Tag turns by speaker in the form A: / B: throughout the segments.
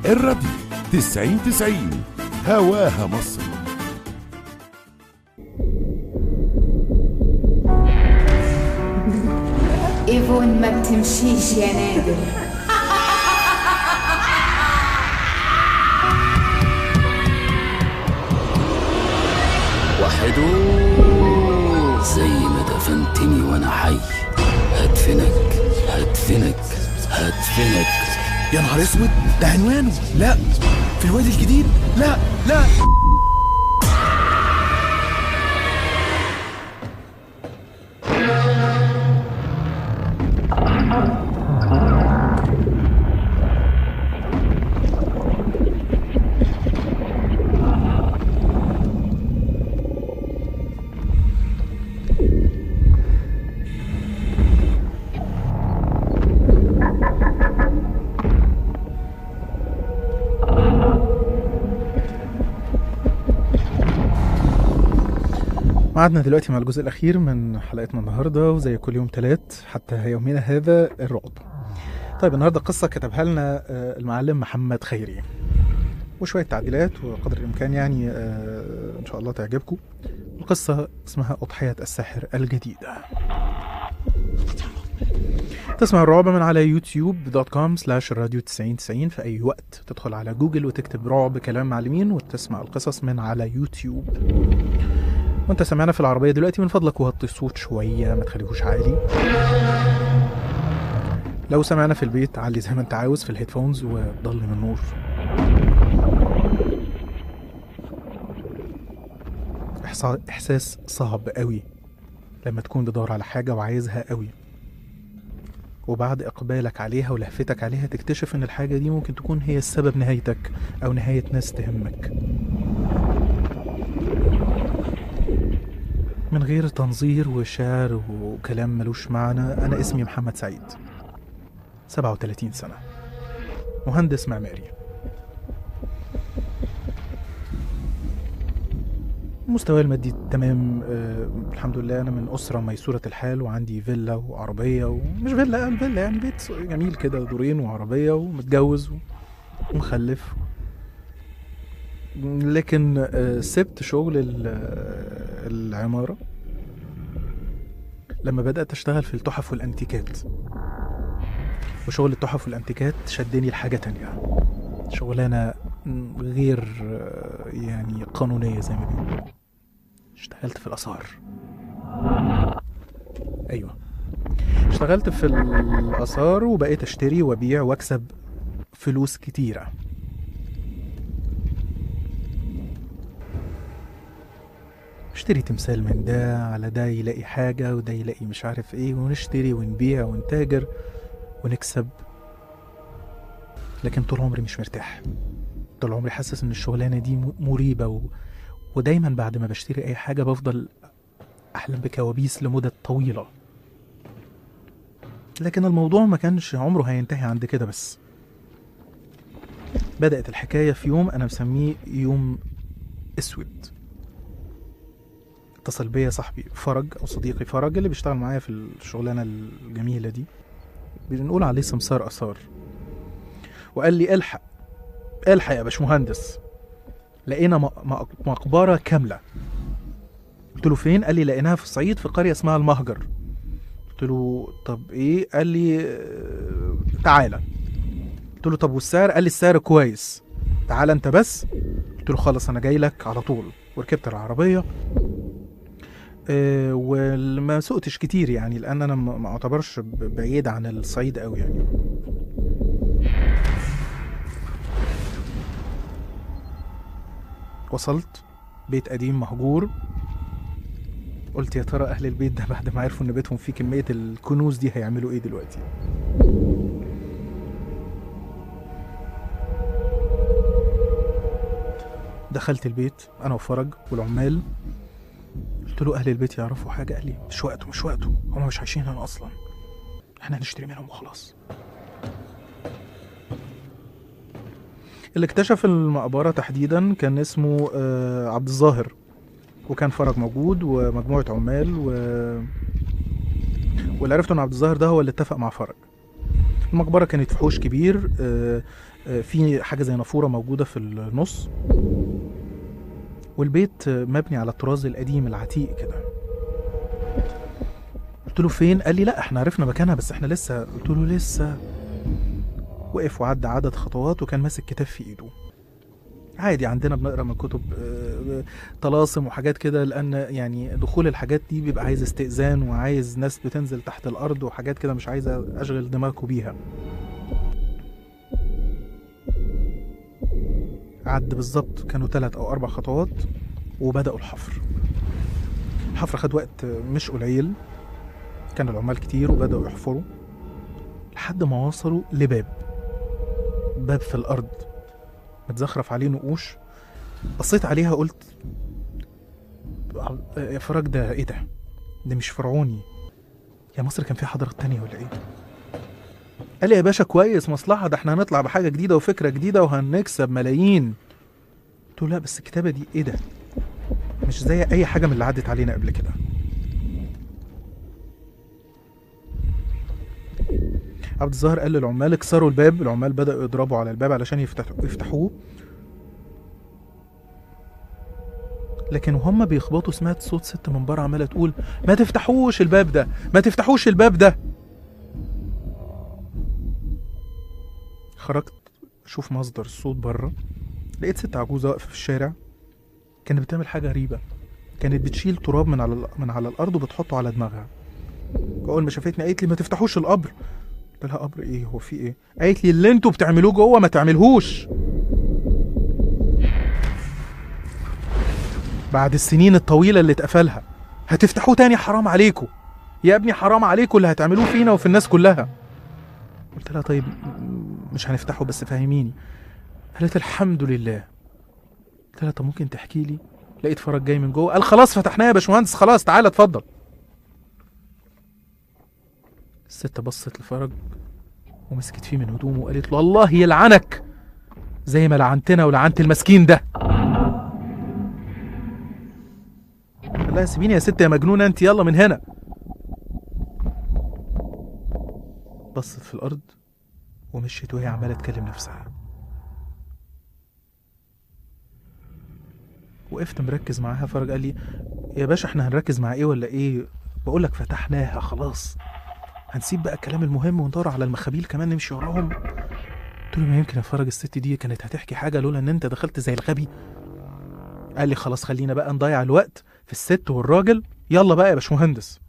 A: الراديو 90 90 هواها مصر
B: ايفون ما بتمشيش يا نادر
C: وحدو زي ما دفنتني وانا حي هدفنك هدفنك هدفنك
D: يا نهار اسود ده عنوانه لا في الوادي الجديد لا لا
E: معادنا دلوقتي مع الجزء الأخير من حلقتنا النهاردة وزي كل يوم تلات حتى يومنا هذا الرعب طيب النهاردة قصة كتبها لنا آه، المعلم محمد خيري وشوية تعديلات وقدر الإمكان يعني آه، إن شاء الله تعجبكم القصة اسمها أضحية الساحر الجديدة تسمع الرعب من على يوتيوب دوت كوم سلاش الراديو 9090 في أي وقت تدخل على جوجل وتكتب رعب كلام معلمين وتسمع القصص من على يوتيوب وانت سامعنا في العربية دلوقتي من فضلك وطي الصوت شوية ما تخليهوش عالي لو سمعنا في البيت علي زي ما انت عاوز في الهيدفونز وضلم النور إحسا- احساس صعب قوي لما تكون بتدور على حاجة وعايزها قوي وبعد إقبالك عليها ولهفتك عليها تكتشف إن الحاجة دي ممكن تكون هي السبب نهايتك أو نهاية ناس تهمك من غير تنظير وشعر وكلام ملوش معنى أنا اسمي محمد سعيد 37 سنة مهندس معماري مستواي المادي تمام آه الحمد لله أنا من أسرة ميسورة الحال وعندي فيلا وعربية ومش فيلا آه، فيلا يعني بيت جميل كده دورين وعربية ومتجوز ومخلف لكن آه، سبت شغل ال- آه، العمارة لما بدأت أشتغل في التحف والأنتيكات وشغل التحف والأنتيكات شدني لحاجة تانية شغلانة م- غير آه، يعني قانونية زي ما بيقولوا اشتغلت في الآثار أيوة اشتغلت في الآثار وبقيت أشتري وأبيع وأكسب فلوس كتيرة اشتري تمثال من ده على ده يلاقي حاجة وده يلاقي مش عارف ايه ونشتري ونبيع ونتاجر ونكسب لكن طول عمري مش مرتاح طول عمري حاسس ان الشغلانة دي م- مريبة و... ودايما بعد ما بشتري اي حاجة بفضل احلم بكوابيس لمدة طويلة لكن الموضوع ما كانش عمره هينتهي عند كده بس بدأت الحكاية في يوم أنا مسميه يوم أسود اتصل بيا صاحبي فرج او صديقي فرج اللي بيشتغل معايا في الشغلانه الجميله دي بنقول عليه سمسار اثار وقال لي الحق الحق يا باشمهندس لقينا م- م- مقبره كامله قلت له فين قال لي لقيناها في الصعيد في قريه اسمها المهجر قلت له طب ايه قال لي آه، تعالى قلت له طب والسعر قال لي السعر كويس تعالى انت بس قلت له خلاص انا جاي لك على طول وركبت العربيه آه، وما سقتش كتير يعني لان انا ما ما اعتبرش ب- بعيد عن الصعيد قوي يعني وصلت بيت قديم مهجور قلت يا ترى اهل البيت ده بعد ما عرفوا ان بيتهم فيه كميه الكنوز دي هيعملوا ايه دلوقتي دخلت البيت انا وفرج والعمال قلت له اهل البيت يعرفوا حاجه قال لي مش وقته مش وقته هم مش عايشين هنا اصلا احنا هنشتري منهم وخلاص اللي اكتشف المقبره تحديدا كان اسمه آه، عبد الظاهر وكان فرج موجود ومجموعه عمال و واللي عرفته ان عبد الظاهر ده هو اللي اتفق مع فرج المقبره كانت في حوش كبير آه، آه، في حاجه زي نافوره موجوده في النص والبيت آه، مبني على الطراز القديم العتيق كده قلت له فين قال لي لا احنا عرفنا مكانها بس احنا لسه قلت له لسه وقف وعدى عدد خطوات وكان ماسك كتاب في ايده عادي عندنا بنقرا من كتب آه، طلاسم وحاجات كده لان يعني دخول الحاجات دي بيبقى عايز استئذان وعايز ناس بتنزل تحت الارض وحاجات كده مش عايزه اشغل دماغكم بيها عد بالظبط كانوا ثلاث او اربع خطوات وبداوا الحفر الحفر خد وقت مش قليل كان العمال كتير وبداوا يحفروا لحد ما وصلوا لباب باب في الارض متزخرف عليه نقوش بصيت عليها قلت يا فراج ده ايه ده ده مش فرعوني يا مصر كان فيها حضارة تانية ولا ايه قال لي يا باشا كويس مصلحة ده احنا هنطلع بحاجة جديدة وفكرة جديدة وهنكسب ملايين قلت له لا بس الكتابة دي ايه ده مش زي اي حاجة من اللي عدت علينا قبل كده عبد الظاهر قال للعمال اكسروا الباب العمال بدأوا يضربوا على الباب علشان يفتحوا يفتحوه لكن وهم بيخبطوا سمعت صوت ست من بره عماله تقول ما تفتحوش الباب ده ما تفتحوش الباب ده خرجت اشوف مصدر الصوت بره لقيت ست عجوزه واقفه في الشارع كانت بتعمل حاجه غريبه كانت بتشيل تراب من على ال- من على الارض وبتحطه على دماغها اول ما شافتني قالت لي ما تفتحوش القبر قلت لها قبر ايه هو في ايه قالت لي اللي انتوا بتعملوه جوه ما تعملهوش بعد السنين الطويله اللي اتقفلها هتفتحوه تاني حرام عليكم يا ابني حرام عليكم اللي هتعملوه فينا وفي الناس كلها قلت لها طيب م- مش هنفتحه بس فهميني قالت الحمد لله قلت لها طب ممكن تحكي لي لقيت فرج جاي من جوه قال خلاص فتحناه يا باشمهندس خلاص تعالى اتفضل الست بصت لفرج ومسكت فيه من هدومه وقالت له الله يلعنك زي ما لعنتنا ولعنت المسكين ده قال لها سيبيني يا ست يا مجنونه انت يلا من هنا بصت في الارض ومشيت وهي عماله تكلم نفسها وقفت مركز معاها فرج قال لي يا باشا احنا هنركز مع ايه ولا ايه بقول لك فتحناها خلاص هنسيب بقى الكلام المهم وندور على المخابيل كمان نمشي وراهم قلت له ما يمكن يا فرج الست دي كانت هتحكي حاجه لولا ان انت دخلت زي الغبي قال لي خلاص خلينا بقى نضيع الوقت في الست والراجل يلا بقى يا باشمهندس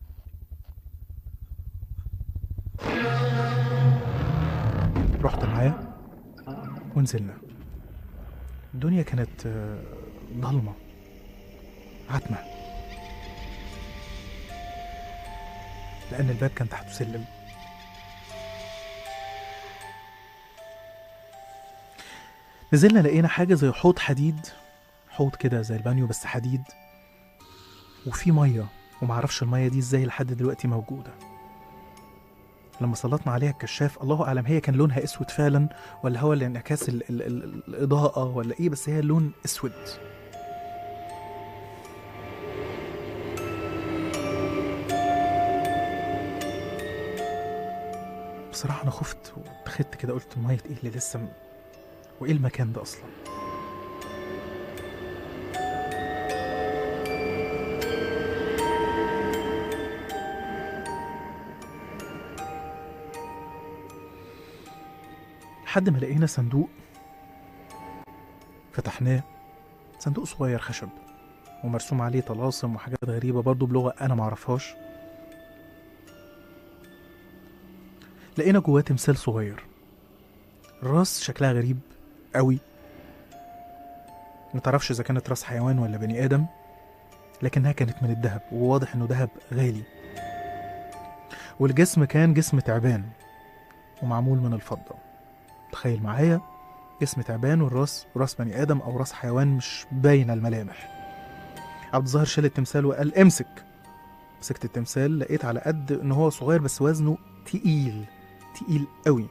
E: رحت معاه ونزلنا الدنيا كانت آه، ضلمة عتمة لأن الباب كان تحته سلم نزلنا لقينا حاجة زي حوض حديد حوض كده زي البانيو بس حديد وفي مية ومعرفش المية دي ازاي لحد دلوقتي موجودة لما سلطنا عليها الكشاف الله اعلم هي كان لونها اسود فعلا ولا هو الانعكاس ال ال ال الاضاءه ولا ايه بس هي لون اسود بصراحه انا خفت واتخذت كده قلت ميه ايه اللي لسه م... وايه المكان ده اصلا لحد ما لقينا صندوق فتحناه صندوق صغير خشب ومرسوم عليه طلاسم وحاجات غريبة برضو بلغة أنا معرفهاش لقينا جواه تمثال صغير الراس شكلها غريب قوي متعرفش إذا كانت راس حيوان ولا بني آدم لكنها كانت من الذهب وواضح إنه ذهب غالي والجسم كان جسم تعبان ومعمول من الفضة تخيل معايا جسم تعبان والراس راس بني ادم او راس حيوان مش باينه الملامح عبد الظاهر شال التمثال وقال امسك مسكت التمثال لقيت على قد ان هو صغير بس وزنه تقيل تقيل قوي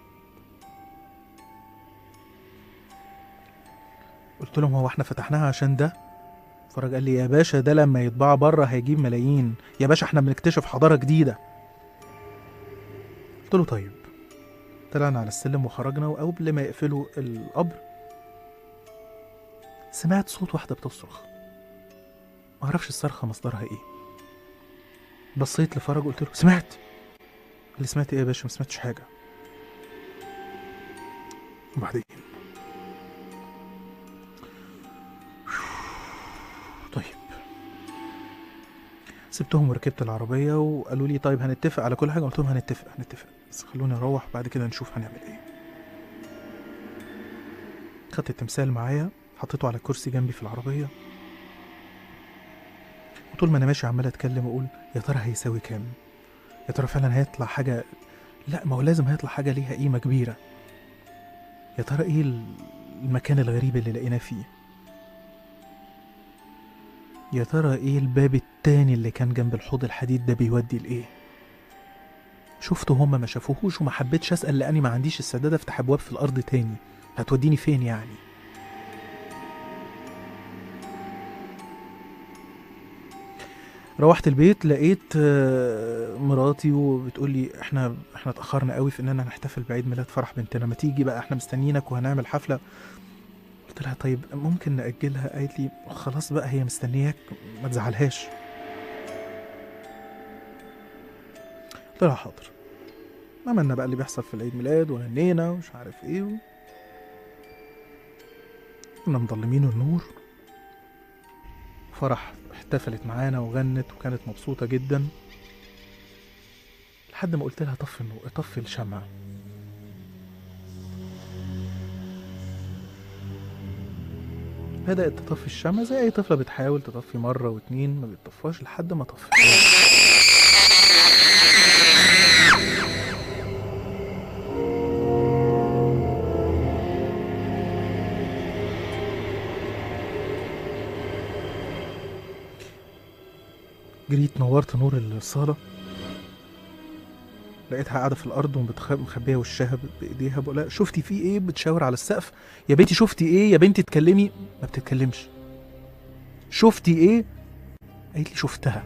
E: قلت لهم هو احنا فتحناها عشان ده فرج قال لي يا باشا ده لما يتباع بره هيجيب ملايين يا باشا احنا بنكتشف حضاره جديده قلت له طيب طلعنا على السلم وخرجنا وقبل ما يقفلوا القبر سمعت صوت واحدة بتصرخ معرفش الصرخة مصدرها ايه بصيت لفرج وقلت له سمعت اللي سمعت ايه يا باشا ما سمعتش حاجة وبعدين طيب سبتهم وركبت العربية وقالوا لي طيب هنتفق على كل حاجة قلت لهم هنتفق هنتفق بس خلوني نروح بعد كده نشوف هنعمل ايه خدت التمثال معايا حطيته على كرسي جنبي في العربية وطول ما انا ماشي عمال اتكلم واقول يا ترى هيساوي كام يا ترى فعلا هيطلع حاجة لا ما هو لازم هيطلع حاجة ليها قيمة كبيرة يا ترى ايه المكان الغريب اللي لقيناه فيه يا ترى ايه الباب التاني اللي كان جنب الحوض الحديد ده بيودي لايه شفته هما ما شافوهوش وما حبيتش اسال لاني ما عنديش استعداد افتح ابواب في الارض تاني هتوديني فين يعني روحت البيت لقيت آه، مراتي وبتقول لي احنا احنا اتاخرنا قوي في اننا نحتفل بعيد ميلاد فرح بنتنا ما تيجي بقى احنا مستنيينك وهنعمل حفله قلت لها طيب ممكن ناجلها قالت لي خلاص بقى هي مستنياك ما تزعلهاش قلت لها حاضر عملنا بقى اللي بيحصل في العيد ميلاد وغنينا ومش عارف ايه و... كنا مضلمين النور فرح احتفلت معانا وغنت وكانت مبسوطة جدا لحد ما قلت لها طفي النور طفي الشمعة بدأت تطفي الشمعة زي أي طفلة بتحاول تطفي مرة واتنين ما بتطفاش لحد ما طفت جريت نورت نور الصالة لقيتها قاعدة في الأرض ومخبية وشها بإيديها بقول لها شفتي في إيه بتشاور على السقف يا بنتي شفتي إيه يا بنتي اتكلمي ما بتتكلمش شفتي إيه قالت لي شفتها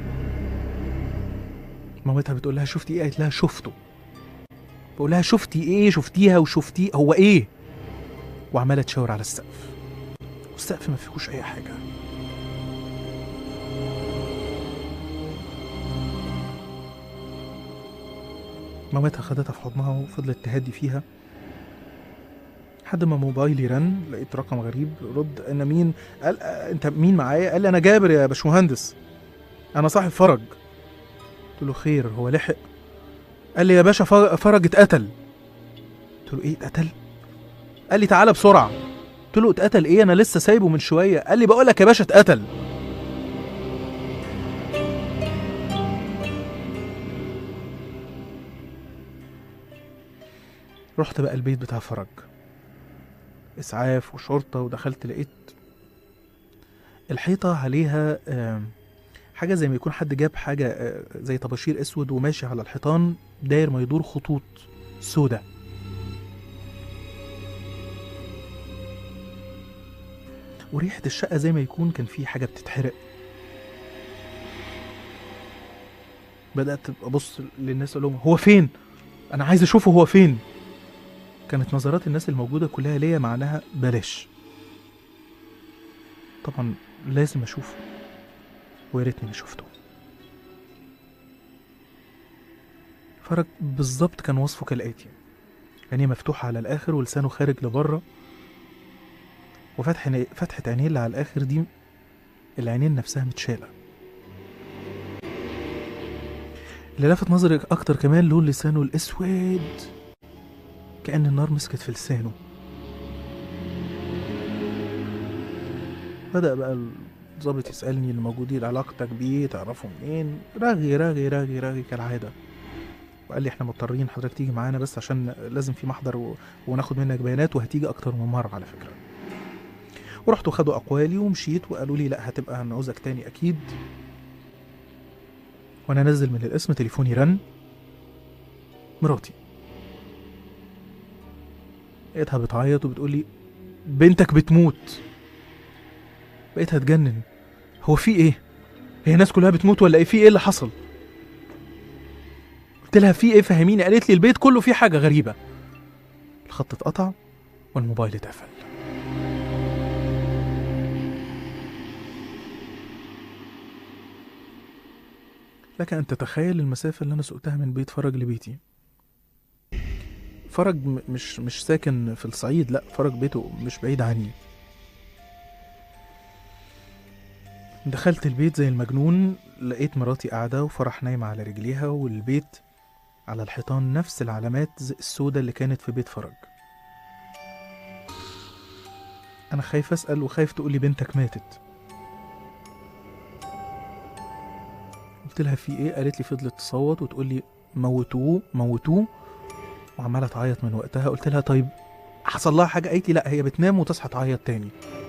E: مامتها بتقول لها شفتي إيه قالت لها شفته بقول لها شفتي إيه شفتيها وشفتيه هو إيه وعمالة تشاور على السقف والسقف ما فيهوش أي حاجة مامتها خدتها في حضنها وفضلت تهدي فيها لحد ما موبايلي رن لقيت رقم غريب رد انا مين قال آه، انت مين معايا قال لي انا جابر يا باشمهندس انا صاحب فرج قلت له خير هو لحق قال لي يا باشا فر- فرج اتقتل قلت له ايه اتقتل قال لي تعالى بسرعه قلت له اتقتل ايه انا لسه سايبه من شويه قال لي بقول لك يا باشا اتقتل رحت بقى البيت بتاع فرج اسعاف وشرطه ودخلت لقيت الحيطه عليها آم، حاجه زي ما يكون حد جاب حاجه آه، زي طباشير اسود وماشي على الحيطان داير ما يدور خطوط سودة وريحة الشقة زي ما يكون كان في حاجة بتتحرق بدأت أبص للناس أقول لهم هو فين؟ أنا عايز أشوفه هو فين؟ كانت نظرات الناس الموجودة كلها ليا معناها بلاش طبعا لازم أشوفه ويا ريتني ما شفته فرج بالظبط كان وصفه كالآتي عينيه مفتوحة على الآخر ولسانه خارج لبره وفتح عيني- فتحة عينيه اللي على الآخر دي العينين نفسها متشالة اللي لفت نظري أكتر كمان لون لسانه الأسود كأن النار مسكت في لسانه بدأ بقى الظابط يسألني الموجودين علاقتك بيه تعرفه منين رغي رغي رغي رغي كالعادة وقال لي احنا مضطرين حضرتك تيجي معانا بس عشان لازم في محضر و... وناخد منك بيانات وهتيجي اكتر من مرة على فكرة ورحت وخدوا اقوالي ومشيت وقالوا لي لا هتبقى هنعوزك تاني اكيد وانا نازل من القسم تليفوني رن مراتي لقيتها بتعيط وبتقول لي بنتك بتموت بقيت هتجنن هو في ايه هي الناس كلها بتموت ولا ايه في ايه اللي حصل قلت لها في ايه فهميني قالت لي البيت كله فيه حاجه غريبه الخط اتقطع والموبايل اتقفل لك أن تتخيل المسافة اللي أنا سقتها من بيت فرج لبيتي فرج م- مش مش ساكن في الصعيد لا فرج بيته مش بعيد عني دخلت البيت زي المجنون لقيت مراتي قاعدة وفرح نايمة على رجليها والبيت على الحيطان نفس العلامات زي السودة اللي كانت في بيت فرج أنا خايف أسأل وخايف تقولي بنتك ماتت قلت لها في إيه قالت لي فضلت تصوت وتقول لي موتوه موتوه وعمالة تعيط من وقتها قلت لها طيب حصل لها حاجة قالت لي لا هي بتنام وتصحى تعيط تاني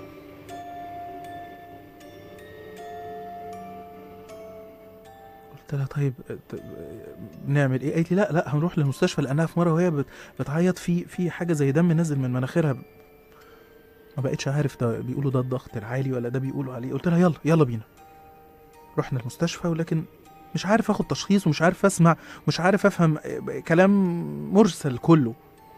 E: قلت لها طيب ت- نعمل ايه قالت لي لا لا هنروح للمستشفى لانها في مره وهي بت- بتعيط في في حاجه زي دم نازل من مناخيرها ما بقتش عارف ده بيقولوا ده الضغط العالي ولا ده بيقولوا عليه قلت لها يلا يلا بينا رحنا المستشفى ولكن مش عارف اخد تشخيص ومش عارف اسمع مش عارف افهم كلام مرسل كله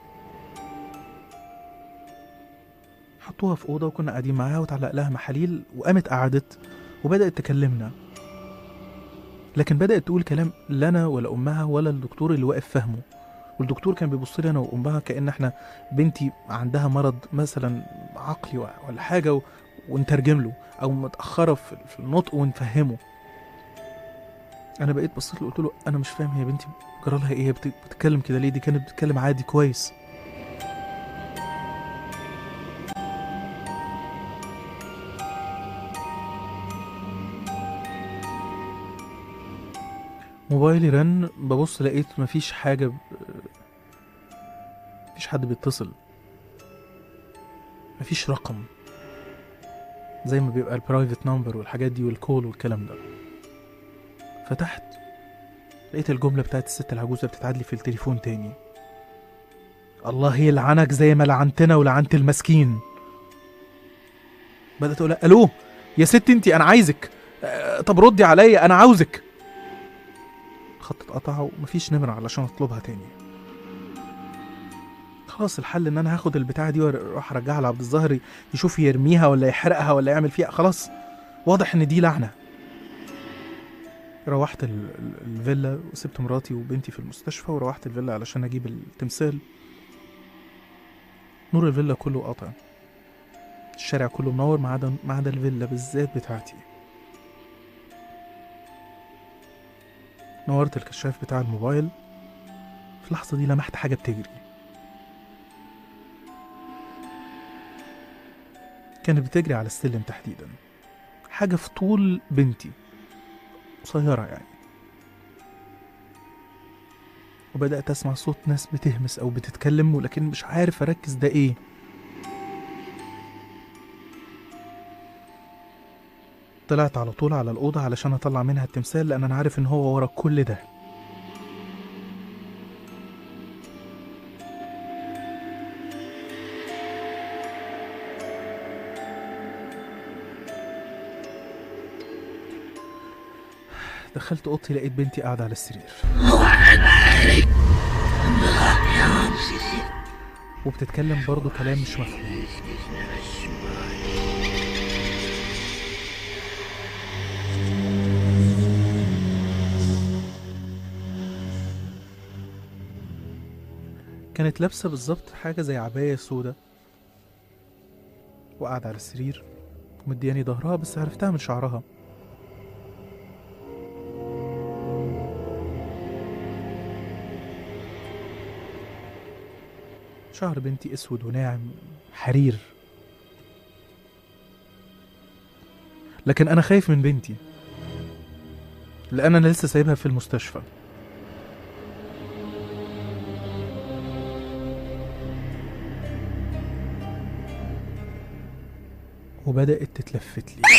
E: حطوها في اوضه وكنا قاعدين معاها وتعلق لها محاليل وقامت قعدت وبدات تكلمنا لكن بدات تقول كلام لا انا ولا امها ولا الدكتور اللي واقف فاهمه والدكتور كان بيبص لي انا وامها كان احنا بنتي عندها مرض مثلا عقلي ولا حاجه و... ونترجم له او متاخره في في النطق ونفهمه انا بقيت بصيت له قلت له انا مش فاهم هي بنتي جرى لها ايه هي بت- بتتكلم كده ليه دي كانت بتتكلم عادي كويس موبايلي رن ببص لقيت مفيش حاجة ب... مفيش حد بيتصل مفيش رقم زي ما بيبقى البرايفت نمبر والحاجات دي والكول والكلام ده فتحت لقيت الجملة بتاعت الست العجوزة بتتعاد لي في التليفون تاني الله يلعنك زي ما لعنتنا ولعنت المسكين بدأت أقول لها، ألو يا ست انتي أنا عايزك آه، طب ردي عليا أنا عاوزك الخط اتقطع ومفيش نمرة علشان اطلبها تاني خلاص الحل ان انا هاخد البتاعة دي واروح ارجعها لعبد الظاهر يشوف يرميها ولا يحرقها ولا يعمل فيها خلاص واضح ان دي لعنة روحت ال- ال- الفيلا وسبت مراتي وبنتي في المستشفى وروحت الفيلا علشان اجيب التمثال نور الفيلا كله قاطع الشارع كله منور ما عدا ما عدا الفيلا بالذات بتاعتي نورت الكشاف بتاع الموبايل في اللحظة دي لمحت حاجة بتجري كانت بتجري على السلم تحديدا حاجة في طول بنتي قصيرة يعني وبدأت أسمع صوت ناس بتهمس أو بتتكلم ولكن مش عارف أركز ده إيه طلعت على طول على الأوضة علشان أطلع منها التمثال لأن أنا عارف إن هو ورا كل ده دخلت اوضتي لقيت بنتي قاعده على السرير وبتتكلم برضه كلام مش مفهوم كانت لابسه بالظبط حاجه زي عبايه سودا وقاعده على السرير ومدياني ظهرها بس عرفتها من شعرها شعر بنتي اسود وناعم حرير لكن انا خايف من بنتي لان انا لسه سايبها في المستشفى وبدات تتلفت لي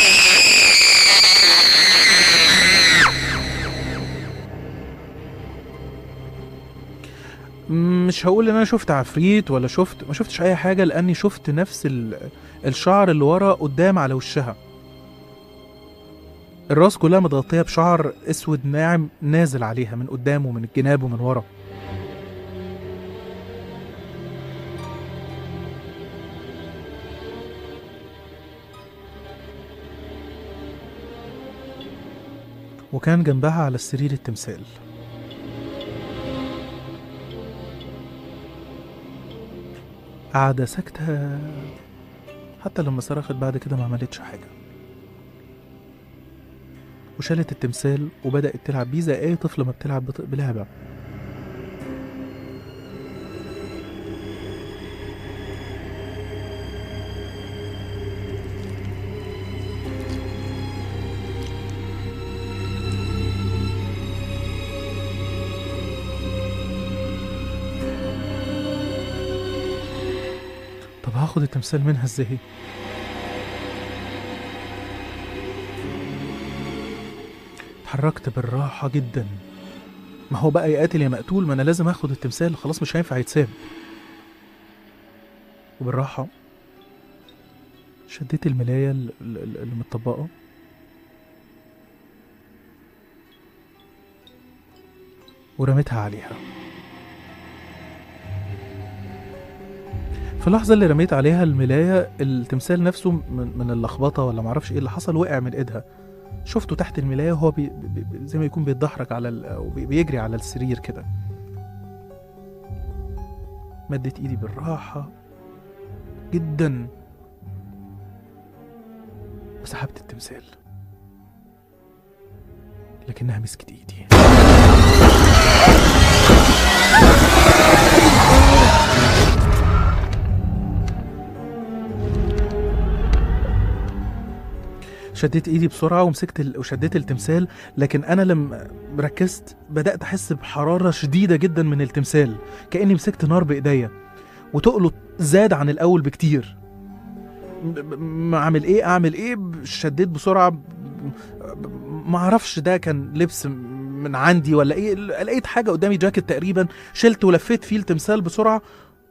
E: مش هقول ان انا شفت عفريت ولا شفت ما شفتش اي حاجه لاني شفت نفس ال... الشعر اللي ورا قدام على وشها الراس كلها متغطيه بشعر اسود ناعم نازل عليها من قدام ومن الجناب ومن ورا وكان جنبها على السرير التمثال قاعدة ساكتة حتى لما صرخت بعد كده ما عملتش حاجة وشالت التمثال وبدأت تلعب بيه زي أي طفل ما بتلعب بط- بلعبة طب هاخد التمثال منها ازاي اتحركت بالراحة جدا ما هو بقى يا قاتل يا مقتول ما انا لازم اخد التمثال خلاص مش هينفع يتساب وبالراحة شديت الملاية ال- ال- اللي متطبقة ورميتها عليها في اللحظة اللي رميت عليها الملاية التمثال نفسه من, من اللخبطة ولا معرفش ايه اللي حصل وقع من ايدها شفته تحت الملاية وهو بي بي بي- زي ما يكون بيتدحرج على ال- أو بي- بيجري على السرير كده مدت ايدي بالراحة جدا وسحبت التمثال لكنها مسكت ايدي شديت ايدي بسرعه ومسكت ال... وشديت التمثال لكن انا لما ركزت بدات احس بحراره شديده جدا من التمثال كاني مسكت نار بايديا وتقله زاد عن الاول بكتير م- م- اعمل ايه اعمل ايه شديت بسرعه ب- ب- ما اعرفش ده كان لبس من عندي ولا ايه لقيت حاجه قدامي جاكيت تقريبا شلت ولفيت فيه التمثال بسرعه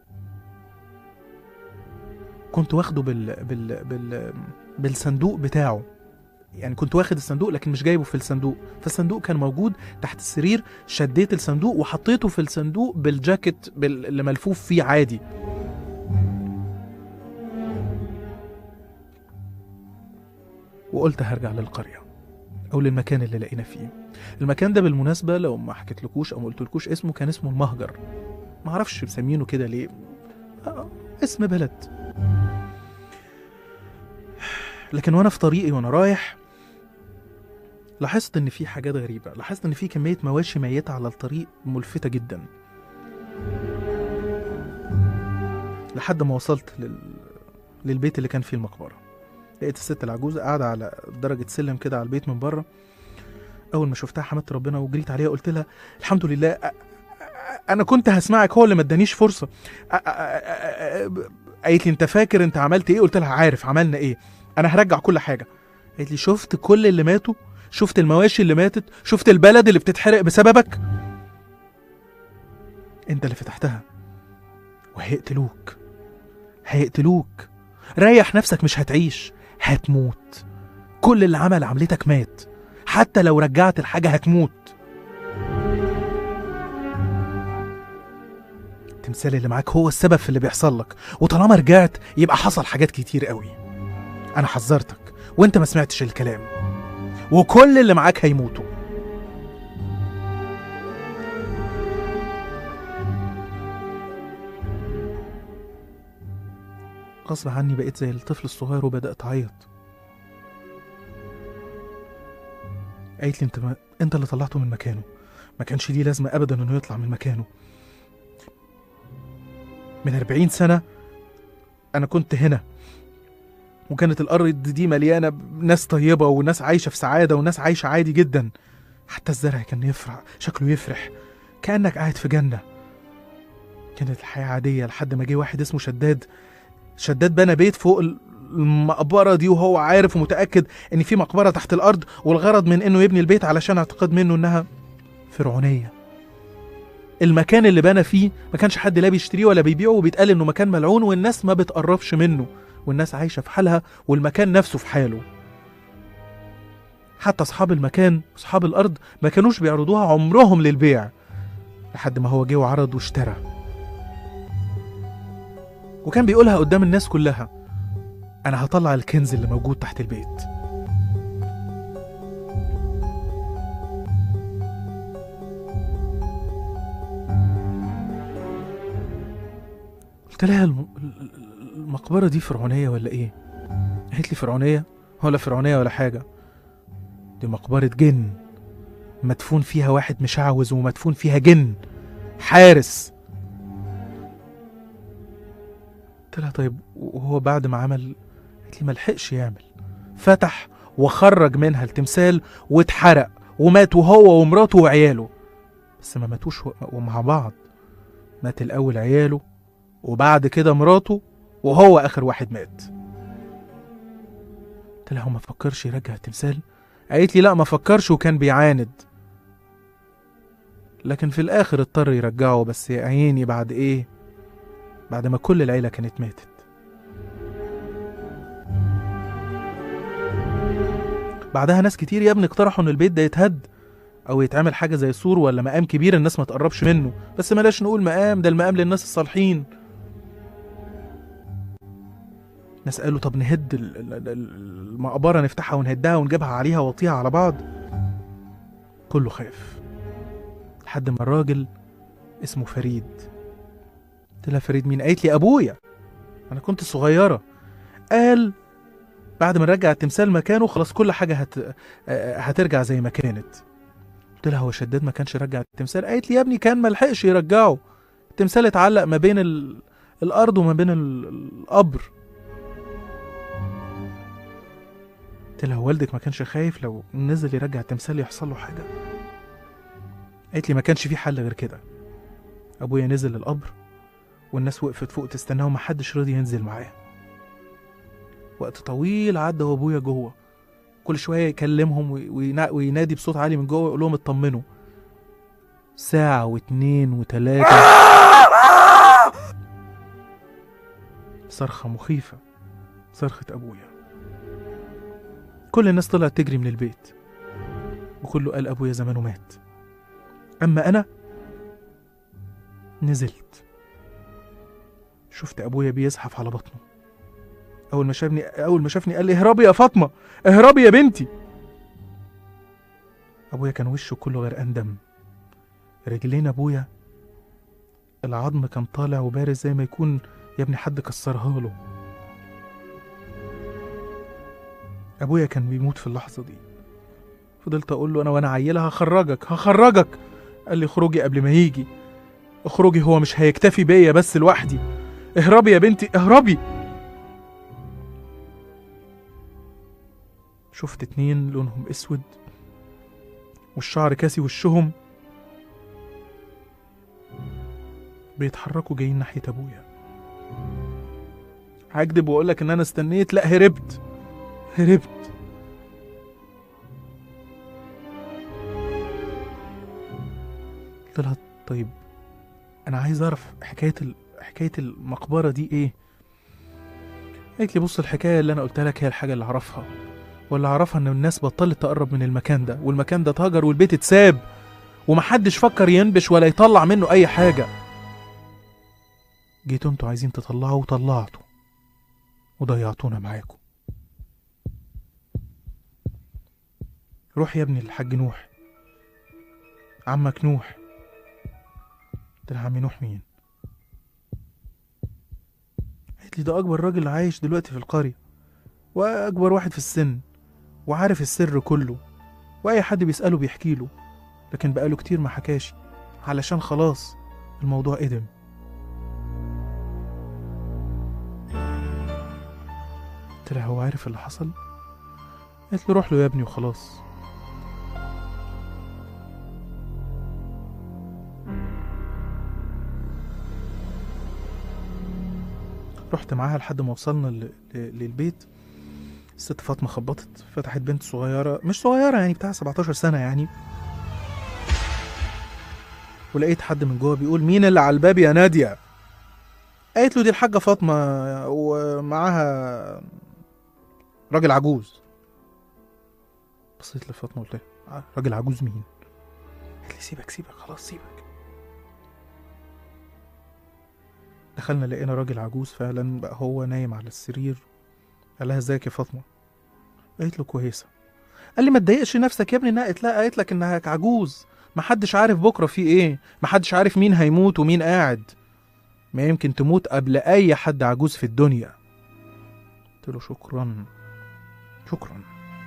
E: كنت واخده بال بال بال بالصندوق بتاعه يعني كنت واخد الصندوق لكن مش جايبه في الصندوق فالصندوق كان موجود تحت السرير شديت الصندوق وحطيته في الصندوق بالجاكيت بال- اللي ملفوف فيه عادي وقلت هرجع للقرية أو للمكان اللي لقينا فيه المكان ده بالمناسبة لو ما حكيتلكوش أو ما قلتلكوش اسمه كان اسمه المهجر ما اعرفش مسمينه كده ليه آه، اسم بلد لكن وانا في طريقي وانا رايح لاحظت ان في حاجات غريبه لاحظت ان في كميه مواشي ميته على الطريق ملفته جدا لحد ما وصلت لل... للبيت اللي كان فيه المقبره لقيت الست العجوزه قاعده على درجه سلم كده على البيت من بره اول ما شفتها حمدت ربنا وجريت عليها قلت لها الحمد لله أ- أ- انا كنت هسمعك هو اللي ما ادانيش فرصه أ- أ- أ- أ- قالت لي انت فاكر انت عملت ايه قلت لها عارف عملنا ايه انا هرجع كل حاجه قالت لي شفت كل اللي ماتوا شفت المواشي اللي ماتت شفت البلد اللي بتتحرق بسببك انت اللي فتحتها وهيقتلوك هيقتلوك ريح نفسك مش هتعيش هتموت كل اللي عمل عملتك مات حتى لو رجعت الحاجة هتموت التمثال اللي معاك هو السبب في اللي بيحصل لك وطالما رجعت يبقى حصل حاجات كتير قوي انا حذرتك وانت ما سمعتش الكلام وكل اللي معاك هيموتوا غصب عني بقيت زي الطفل الصغير وبدأت أعيط قالت لي انت ما... انت اللي طلعته من مكانه ما كانش ليه لازمة أبدا إنه يطلع من مكانه من أربعين سنة أنا كنت هنا وكانت الأرض دي مليانة ناس طيبة وناس عايشة في سعادة وناس عايشة عادي جدا حتى الزرع كان يفرح شكله يفرح كأنك قاعد في جنة كانت الحياة عادية لحد ما جه واحد اسمه شداد شداد بنى بيت فوق المقبرة دي وهو عارف ومتأكد إن في مقبرة تحت الأرض والغرض من إنه يبني البيت علشان اعتقاد منه إنها فرعونية المكان اللي بنى فيه ما كانش حد لا بيشتريه ولا بيبيعه وبيتقال إنه مكان ملعون والناس ما بتقربش منه والناس عايشة في حالها والمكان نفسه في حاله حتى أصحاب المكان أصحاب الأرض ما كانوش بيعرضوها عمرهم للبيع لحد ما هو جه وعرض واشترى وكان بيقولها قدام الناس كلها أنا هطلع الكنز اللي موجود تحت البيت قلت لها الم- ال- ال- المقبره دي فرعونيه ولا ايه قالت لي فرعونيه ولا فرعونيه ولا حاجه دي مقبره جن مدفون فيها واحد مشعوذ ومدفون فيها جن حارس قلت لها طيب وهو بعد ما عمل قالت لي ملحقش يعمل فتح وخرج منها التمثال واتحرق ومات وهو ومراته وعياله بس ما ماتوش و- ومع بعض مات الأول عياله وبعد كده مراته وهو آخر واحد مات قلت لها هو ما فكرش يرجع التمثال قالت لي لا ما فكرش وكان بيعاند لكن في الآخر اضطر يرجعه بس يا عيني بعد إيه بعد ما كل العيلة كانت ماتت بعدها ناس كتير يا ابني اقترحوا ان البيت ده يتهد او يتعمل حاجه زي سور ولا مقام كبير الناس ما تقربش منه بس بلاش نقول مقام ده المقام للناس الصالحين ناس قالوا طب نهد ال- ال- ال- المقبره نفتحها ونهدها ونجيبها عليها وطيها على بعض كله خاف لحد ما الراجل اسمه فريد قلت لها فريد مين قالت لي ابويا انا كنت صغيره قال بعد ما نرجع التمثال مكانه خلاص كل حاجه هت... آه، هترجع زي ما كانت قلت لها هو شداد ما كانش رجع التمثال قالت لي يا ابني كان ملحقش يرجعه التمثال اتعلق ما بين ال... الارض وما بين ال... القبر قلت لها والدك ما كانش خايف لو نزل يرجع التمثال يحصل له حاجه قالت لي ما كانش في حل غير كده ابويا نزل القبر والناس وقفت فوق تستناه ومحدش راضي ينزل معاه وقت طويل عدى وابويا جوه كل شويه يكلمهم وي- وينا- وينادي بصوت عالي من جوه ويقول لهم اطمنوا ساعة واتنين وتلاتة صرخة مخيفة صرخة أبويا كل الناس طلعت تجري من البيت وكله قال أبويا زمانه مات أما أنا نزلت شفت أبويا بيزحف على بطنه أول ما شافني أول ما شافني قال لي اهربي يا فاطمة اهربي يا بنتي أبويا كان وشه كله غرقان دم رجلين أبويا العظم كان طالع وبارز زي ما يكون يا ابني حد كسرها له أبويا كان بيموت في اللحظة دي فضلت أقول له أنا وأنا عيلة هخرجك هخرجك قال لي اخرجي قبل ما يجي اخرجي هو مش هيكتفي بيا بس لوحدي اهربي يا بنتي اهربي شفت اتنين لونهم اسود والشعر كاسي وشهم بيتحركوا جايين ناحية ابويا هكدب واقول لك ان انا استنيت لا هربت هربت قلت لها طيب انا عايز اعرف حكايه ال... حكايه المقبره دي ايه قالت لي بص الحكايه اللي انا قلتها لك هي الحاجه اللي اعرفها واللي اعرفها ان الناس بطلت تقرب من المكان ده والمكان ده اتهجر والبيت اتساب ومحدش فكر ينبش ولا يطلع منه اي حاجه جيتوا انتوا عايزين تطلعوا وطلعتوا وضيعتونا معاكم روح يا ابني للحاج نوح عمك نوح قلت لها عمي نوح مين قالت لي ده اكبر راجل عايش دلوقتي في القريه واكبر واحد في السن وعارف السر كله واي حد بيساله بيحكي له لكن بقاله كتير ما حكاش علشان خلاص الموضوع قدم قلت لها هو عارف اللي حصل قالت لي روح له يا ابني وخلاص رحت معاها لحد ما وصلنا ل- ل- للبيت الست فاطمة خبطت فتحت بنت صغيرة مش صغيرة يعني بتاع 17 سنة يعني ولقيت حد من جوه بيقول مين اللي على الباب يا نادية قالت له دي الحاجة فاطمة ومعاها راجل عجوز بصيت لفاطمة وقلت لها راجل عجوز مين قالت لي سيبك سيبك خلاص سيبك دخلنا لقينا راجل عجوز فعلا بقى هو نايم على السرير قال لها ازيك يا فاطمه قالت له كويسه قال لي ما تضايقش نفسك يا ابني انها قالت لها قالت لك انها عجوز محدش عارف بكره في ايه محدش عارف مين هيموت ومين قاعد ما يمكن تموت قبل اي حد عجوز في الدنيا قلت له شكرا شكرا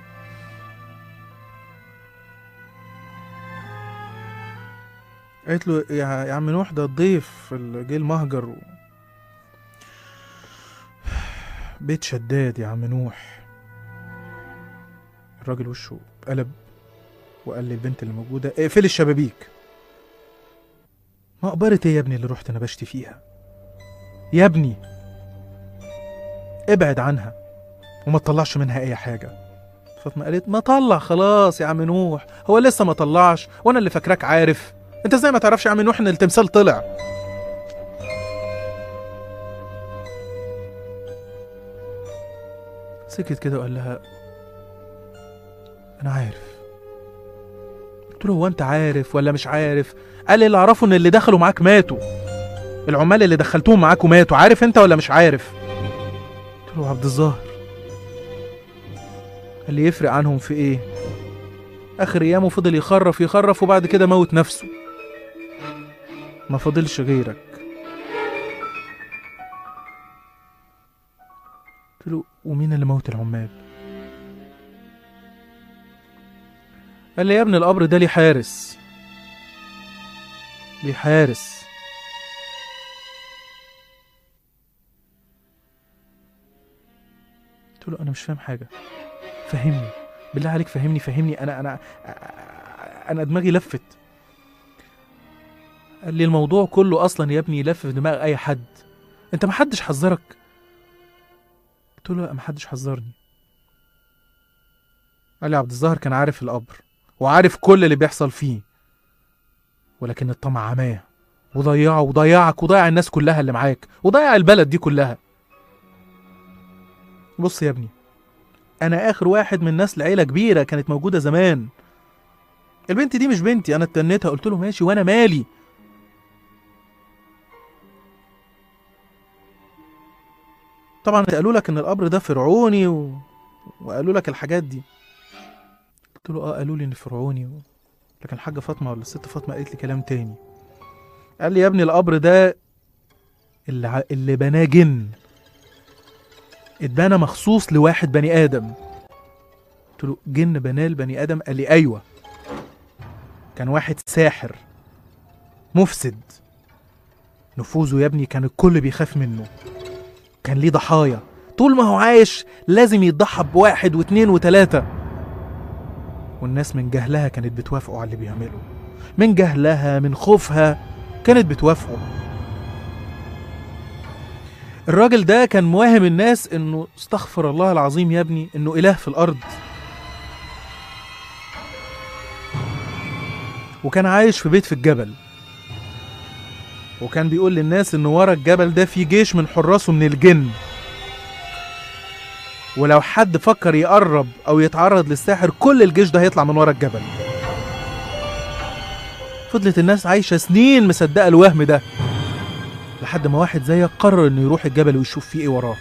E: قالت له يا يا عم نوح ده الضيف اللي جه المهجر و... بيت شداد يا عم نوح الراجل وشه قلب وقال للبنت اللي موجودة اقفلي الشبابيك مقبرة ايه يا ابني اللي رحت نبشت فيها يا ابني ابعد عنها وما تطلعش منها اي حاجة فاطمة قالت ما طلع خلاص يا عم نوح هو لسه ما طلعش وانا اللي فاكراك عارف انت ازاي ما تعرفش يا عم نوح ان التمثال طلع سكت كده وقال لها انا عارف قلت له هو انت عارف ولا مش عارف قال لي اللي اعرفه ان اللي دخلوا معاك ماتوا العمال اللي دخلتوهم معاكوا ماتوا عارف انت ولا مش عارف قلت له عبد الظاهر قال لي يفرق عنهم في ايه اخر ايامه فضل يخرف يخرف وبعد كده موت نفسه ما فضلش غيرك قلت له ومين اللي موت العمال قال لي يا ابني القبر ده ليه حارس ليه حارس قلت له انا مش فاهم حاجه فهمني بالله عليك فهمني فهمني انا انا انا دماغي لفت قال لي الموضوع كله اصلا يا ابني يلف في دماغ اي حد انت ما حدش حذرك قلت له لا ما حدش حذرني قال لي عبد الظاهر كان عارف القبر وعارف كل اللي بيحصل فيه ولكن الطمع عماه وضيعه وضيعك وضيع الناس كلها اللي معاك وضيع البلد دي كلها بص يا ابني انا اخر واحد من نسل عيله كبيره كانت موجوده زمان البنت دي مش بنتي انا اتنيتها قلت له ماشي وانا مالي طبعا قالوا لك ان القبر ده فرعوني و... وقالوا لك الحاجات دي قلت له اه قالوا لي ان فرعوني و... لكن الحاجه فاطمه ولا الست فاطمه قالت لي كلام تاني قال لي يا ابني القبر ده اللي, ع... اللي بناه جن اتبنى مخصوص لواحد بني ادم قلت له جن بناه لبني ادم قال لي ايوه كان واحد ساحر مفسد نفوذه يا ابني كان الكل بيخاف منه كان ليه ضحايا طول ما هو عايش لازم يتضحى بواحد واتنين وتلاتة والناس من جهلها كانت بتوافقوا على اللي بيعمله من جهلها من خوفها كانت بتوافقه الراجل ده كان مواهم الناس انه استغفر الله العظيم يا ابني انه اله في الارض وكان عايش في بيت في الجبل وكان بيقول للناس ان ورا الجبل ده في جيش من حراسه من الجن ولو حد فكر يقرب او يتعرض للساحر كل الجيش ده هيطلع من ورا الجبل فضلت الناس عايشه سنين مصدقه الوهم ده لحد ما واحد زيك قرر انه يروح الجبل ويشوف فيه ايه وراه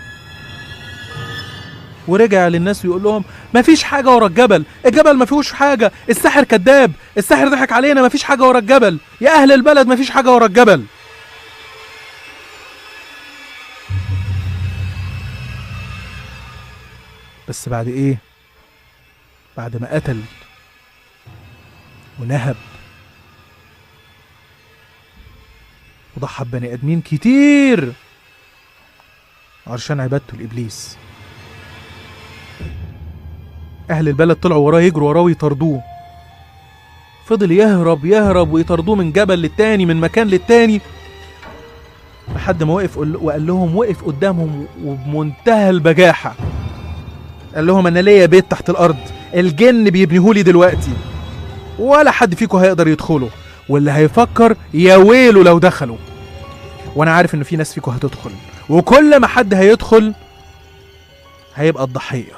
E: ورجع للناس ويقول لهم مفيش حاجة ورا الجبل الجبل ما فيهوش حاجة الساحر كذاب الساحر ضحك علينا مفيش حاجة ورا الجبل يا أهل البلد مفيش حاجة ورا الجبل بس بعد ايه بعد ما قتل ونهب وضحى ببني ادمين كتير عشان عبادته لابليس اهل البلد طلعوا وراه يجروا وراه ويطاردوه فضل يهرب يهرب ويطاردوه من جبل للتاني من مكان للتاني لحد ما وقف قل- وقال لهم وقف قدامهم وبمنتهى البجاحة قال لهم انا ليا بيت تحت الارض الجن بيبنيهولي دلوقتي ولا حد فيكم هيقدر يدخله واللي هيفكر يا ويله لو دخلوا وانا عارف ان في ناس فيكم هتدخل وكل ما حد هيدخل هيبقى الضحيه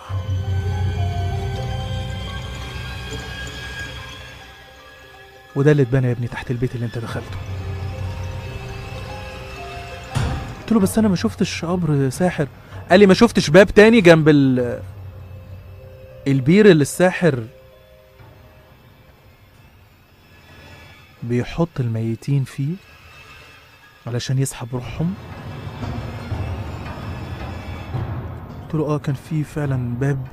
E: وده اللي اتبنى يا ابني تحت البيت اللي انت دخلته قلت له بس انا ما شفتش قبر ساحر قال لي ما شفتش باب تاني جنب ال البير اللي الساحر بيحط الميتين فيه علشان يسحب روحهم قلت له اه كان في فعلا باب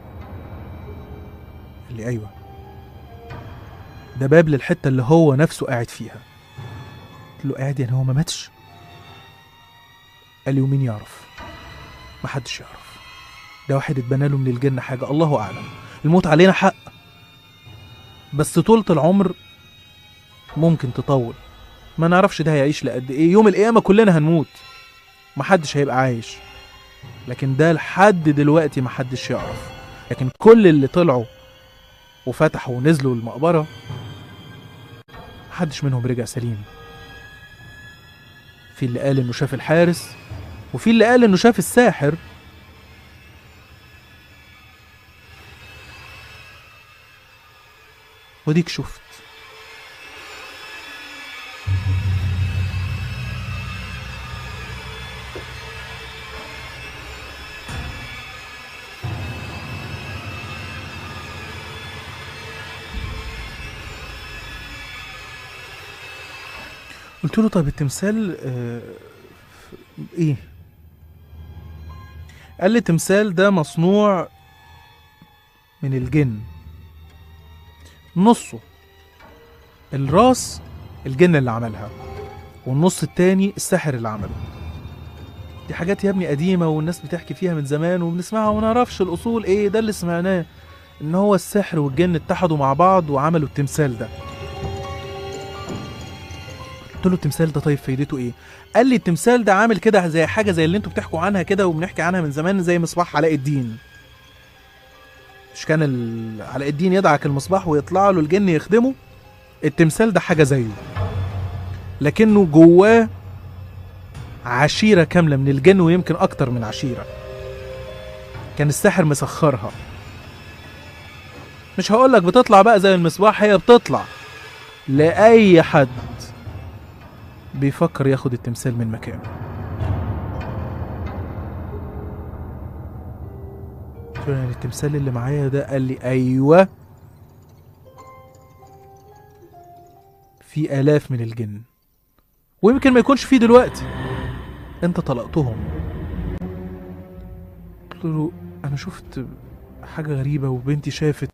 E: قال لي ايوه ده باب للحته اللي هو نفسه قاعد فيها قلت له قاعد يعني هو ما ماتش قال لي ومين يعرف محدش يعرف ده واحد اتبنى له من الجن حاجه الله اعلم الموت علينا حق بس طولة العمر ممكن تطول ما نعرفش ده هيعيش لقد ايه يوم القيامة كلنا هنموت محدش هيبقى عايش لكن ده لحد دلوقتي محدش يعرف لكن كل اللي طلعوا وفتحوا ونزلوا المقبرة محدش منهم رجع سليم في اللي قال انه شاف الحارس وفي اللي قال انه شاف الساحر وديك شفت قلت له طيب التمثال آه، ف- ايه قال لي التمثال ده مصنوع من الجن نصه الراس الجن اللي عملها والنص التاني الساحر اللي عمله دي حاجات يا ابني قديمة والناس بتحكي فيها من زمان وبنسمعها وما نعرفش الأصول إيه ده اللي سمعناه إن هو السحر والجن اتحدوا مع بعض وعملوا التمثال ده قلت له التمثال ده طيب فايدته ايه؟ قال لي التمثال ده عامل كده زي حاجه زي اللي انتوا بتحكوا عنها كده وبنحكي عنها من زمان زي مصباح علاء الدين. مش كان ال- علاء الدين يدعك المصباح ويطلع له الجن يخدمه؟ التمثال ده حاجه زيه. لكنه جواه عشيره كامله من الجن ويمكن اكتر من عشيره. كان الساحر مسخرها. مش هقولك بتطلع بقى زي المصباح هي بتطلع لأي حد بيفكر ياخد التمثال من مكانه قلت له يعني التمثال اللي معايا ده قال لي ايوه في الاف من الجن ويمكن ما يكونش فيه دلوقتي انت طلقتهم قلت له انا شفت حاجه غريبه وبنتي شافت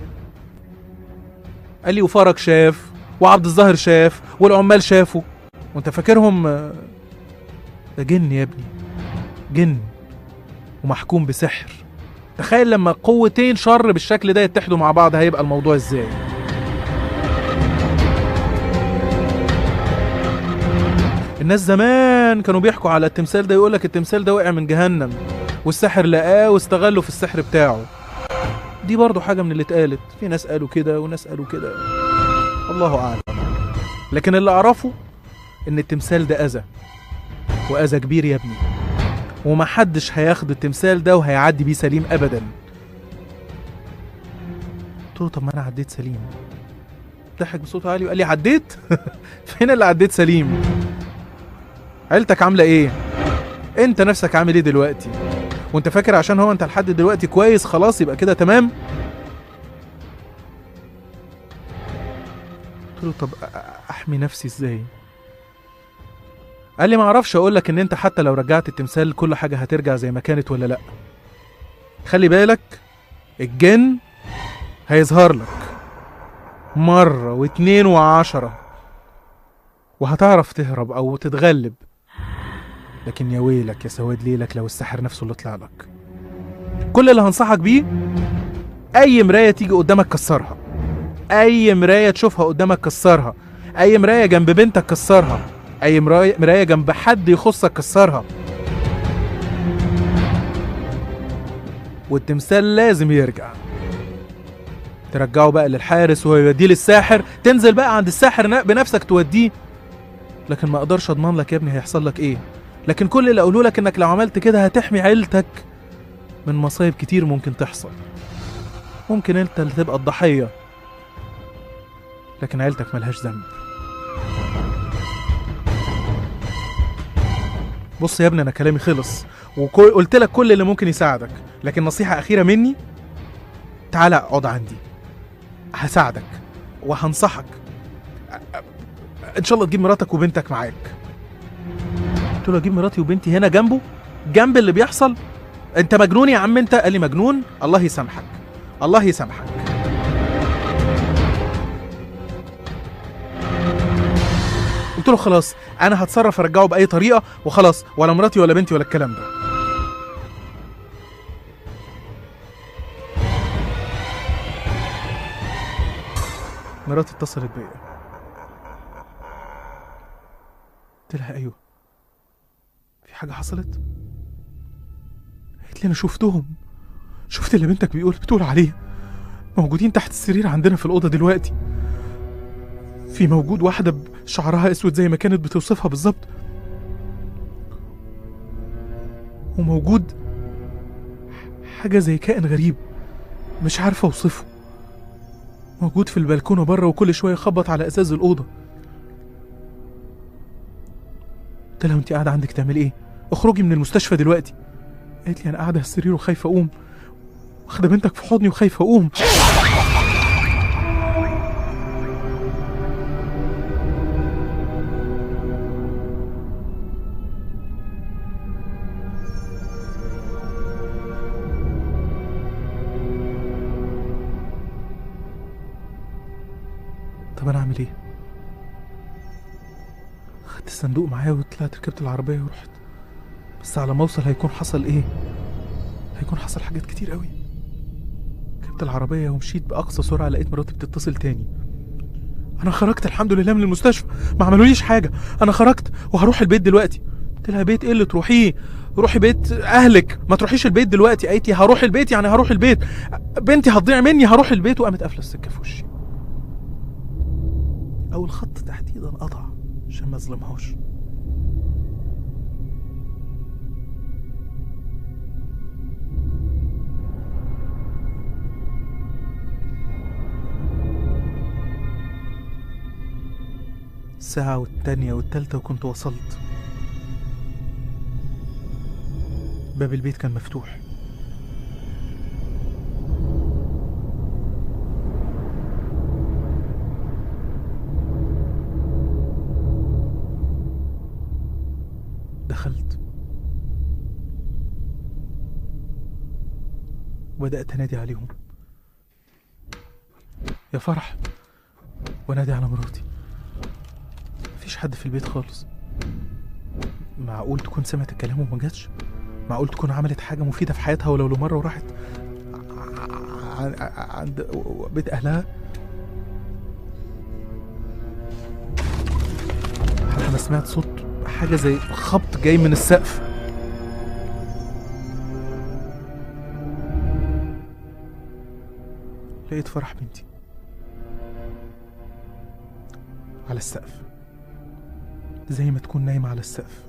E: قال لي وفرج شاف وعبد الظاهر شاف والعمال شافوا وانت فاكرهم آه، ده جن يا ابني جن ومحكوم بسحر تخيل لما قوتين شر بالشكل ده يتحدوا مع بعض هيبقى الموضوع ازاي الناس زمان كانوا بيحكوا على التمثال ده يقولك التمثال ده وقع من جهنم والساحر لقاه واستغله في السحر بتاعه دي برضو حاجة من اللي اتقالت في ناس قالوا كده وناس قالوا كده الله أعلم لكن اللي أعرفه إن التمثال ده أذى وأذى كبير يا ابني ومحدش هياخد التمثال ده وهيعدي بيه سليم أبدا قلت له طب ما أنا عديت سليم ضحك بصوت عالي وقال لي عديت فين اللي عديت سليم عيلتك عاملة إيه أنت نفسك عامل إيه دلوقتي وأنت فاكر عشان هو أنت لحد دلوقتي كويس خلاص يبقى كده تمام قلت له طب أ- احمي نفسي ازاي قال لي ما اعرفش اقول لك ان انت حتى لو رجعت التمثال كل حاجه هترجع زي ما كانت ولا لا خلي بالك الجن هيظهر لك مره واتنين وعشرة وهتعرف تهرب او تتغلب لكن يا ويلك يا سواد ليلك لو الساحر نفسه اللي طلع لك كل اللي هنصحك بيه اي مرايه تيجي قدامك كسرها اي مرايه تشوفها قدامك كسرها اي مرايه جنب بنتك كسرها اي مرايه مرايه جنب حد يخصك كسرها والتمثال لازم يرجع ترجعه بقى للحارس وهو يوديه للساحر تنزل بقى عند الساحر ن- بنفسك توديه لكن ما اقدرش اضمن لك يا ابني هيحصل لك ايه لكن كل اللي اقوله لك انك لو عملت كده هتحمي عيلتك من مصايب كتير ممكن تحصل ممكن انت اللي تبقى الضحيه لكن عيلتك ملهاش ذنب بص يا ابني انا كلامي خلص وقلت لك كل اللي ممكن يساعدك لكن نصيحة أخيرة مني تعالى اقعد عندي هساعدك وهنصحك أ- أ- ان شاء الله تجيب مراتك وبنتك معاك قلت له اجيب مراتي وبنتي هنا جنبه جنب اللي بيحصل انت مجنون يا عم انت قال لي مجنون الله يسامحك الله يسامحك قلت له خلاص انا هتصرف ارجعه باي طريقه وخلاص ولا مراتي ولا بنتي ولا الكلام ده مراتي اتصلت بيا قلت لها ايوه في حاجه حصلت قالت لي انا شفتهم شفت اللي بنتك بيقول بتقول عليه موجودين تحت السرير عندنا في الاوضه دلوقتي في موجود واحده بشعرها اسود زي ما كانت بتوصفها بالظبط وموجود حاجه زي كائن غريب مش عارفه اوصفه موجود في البلكونه بره وكل شويه يخبط على ازاز الاوضه قلت لها انت قاعده عندك تعملي ايه اخرجي من المستشفى دلوقتي قالت لي انا قاعده على السرير وخايفه اقوم واخده بنتك في حضني وخايفه اقوم طب انا اعمل ايه خدت الصندوق معايا وطلعت ركبت العربيه ورحت بس على ما اوصل هيكون حصل ايه هيكون حصل حاجات كتير قوي ركبت العربيه ومشيت باقصى سرعه لقيت مراتي بتتصل تاني انا خرجت الحمد لله من المستشفى ما عملوليش حاجه انا خرجت وهروح البيت دلوقتي قلت لها بيت ايه اللي تروحيه روحي بيت اهلك ما تروحيش البيت دلوقتي قالت لي هروح البيت يعني هروح البيت بنتي هتضيع مني هروح البيت وقامت قافله السكه في وشي او الخط تحديدا قطع عشان ما اظلمهاش ساعة والتانية والتالتة وكنت وصلت باب البيت كان مفتوح دخلت وبدأت أنادي عليهم يا فرح وأنادي على مراتي مفيش حد في البيت خالص معقول تكون سمعت الكلام وما جاتش معقول تكون عملت حاجة مفيدة في حياتها ولو لمرة وراحت ع- ع- عند بيت أهلها حتى أنا سمعت صوت حاجة زي خبط جاي من السقف لقيت فرح بنتي على السقف زي ما تكون نايمة على السقف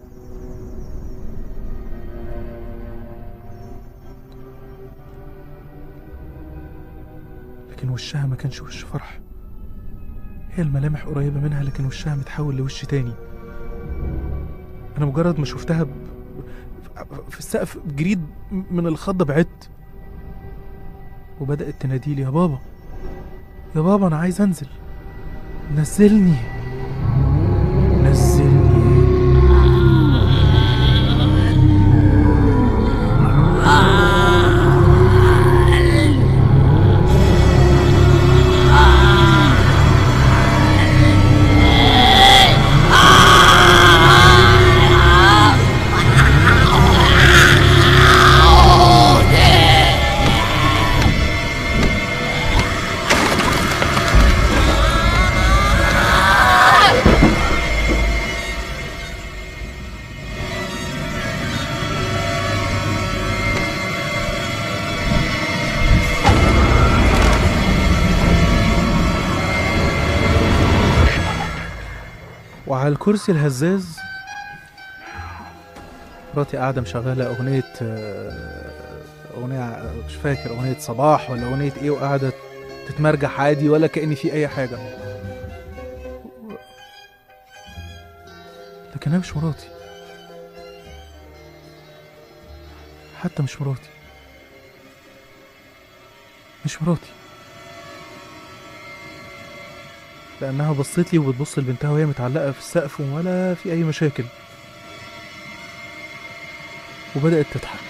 E: لكن وشها ما كانش وش فرح هي الملامح قريبة منها لكن وشها متحول لوش تاني أنا مجرد ما شفتها ب... في السقف جريد من الخضة بعدت وبدأت تناديلي يا بابا يا بابا أنا عايز أنزل نزلني نزلني وعلى الكرسي الهزاز مراتي قاعدة مشغلة أغنية آه، أغنية مش فاكر أغنية صباح ولا أغنية إيه وقاعدة تتمرجح عادي ولا كأن في أي حاجة لكنها مش مراتي حتى مش مراتي مش مراتي لأنها بصت لي وبتبص لبنتها وهي متعلقة في السقف ولا في أي مشاكل وبدأت تضحك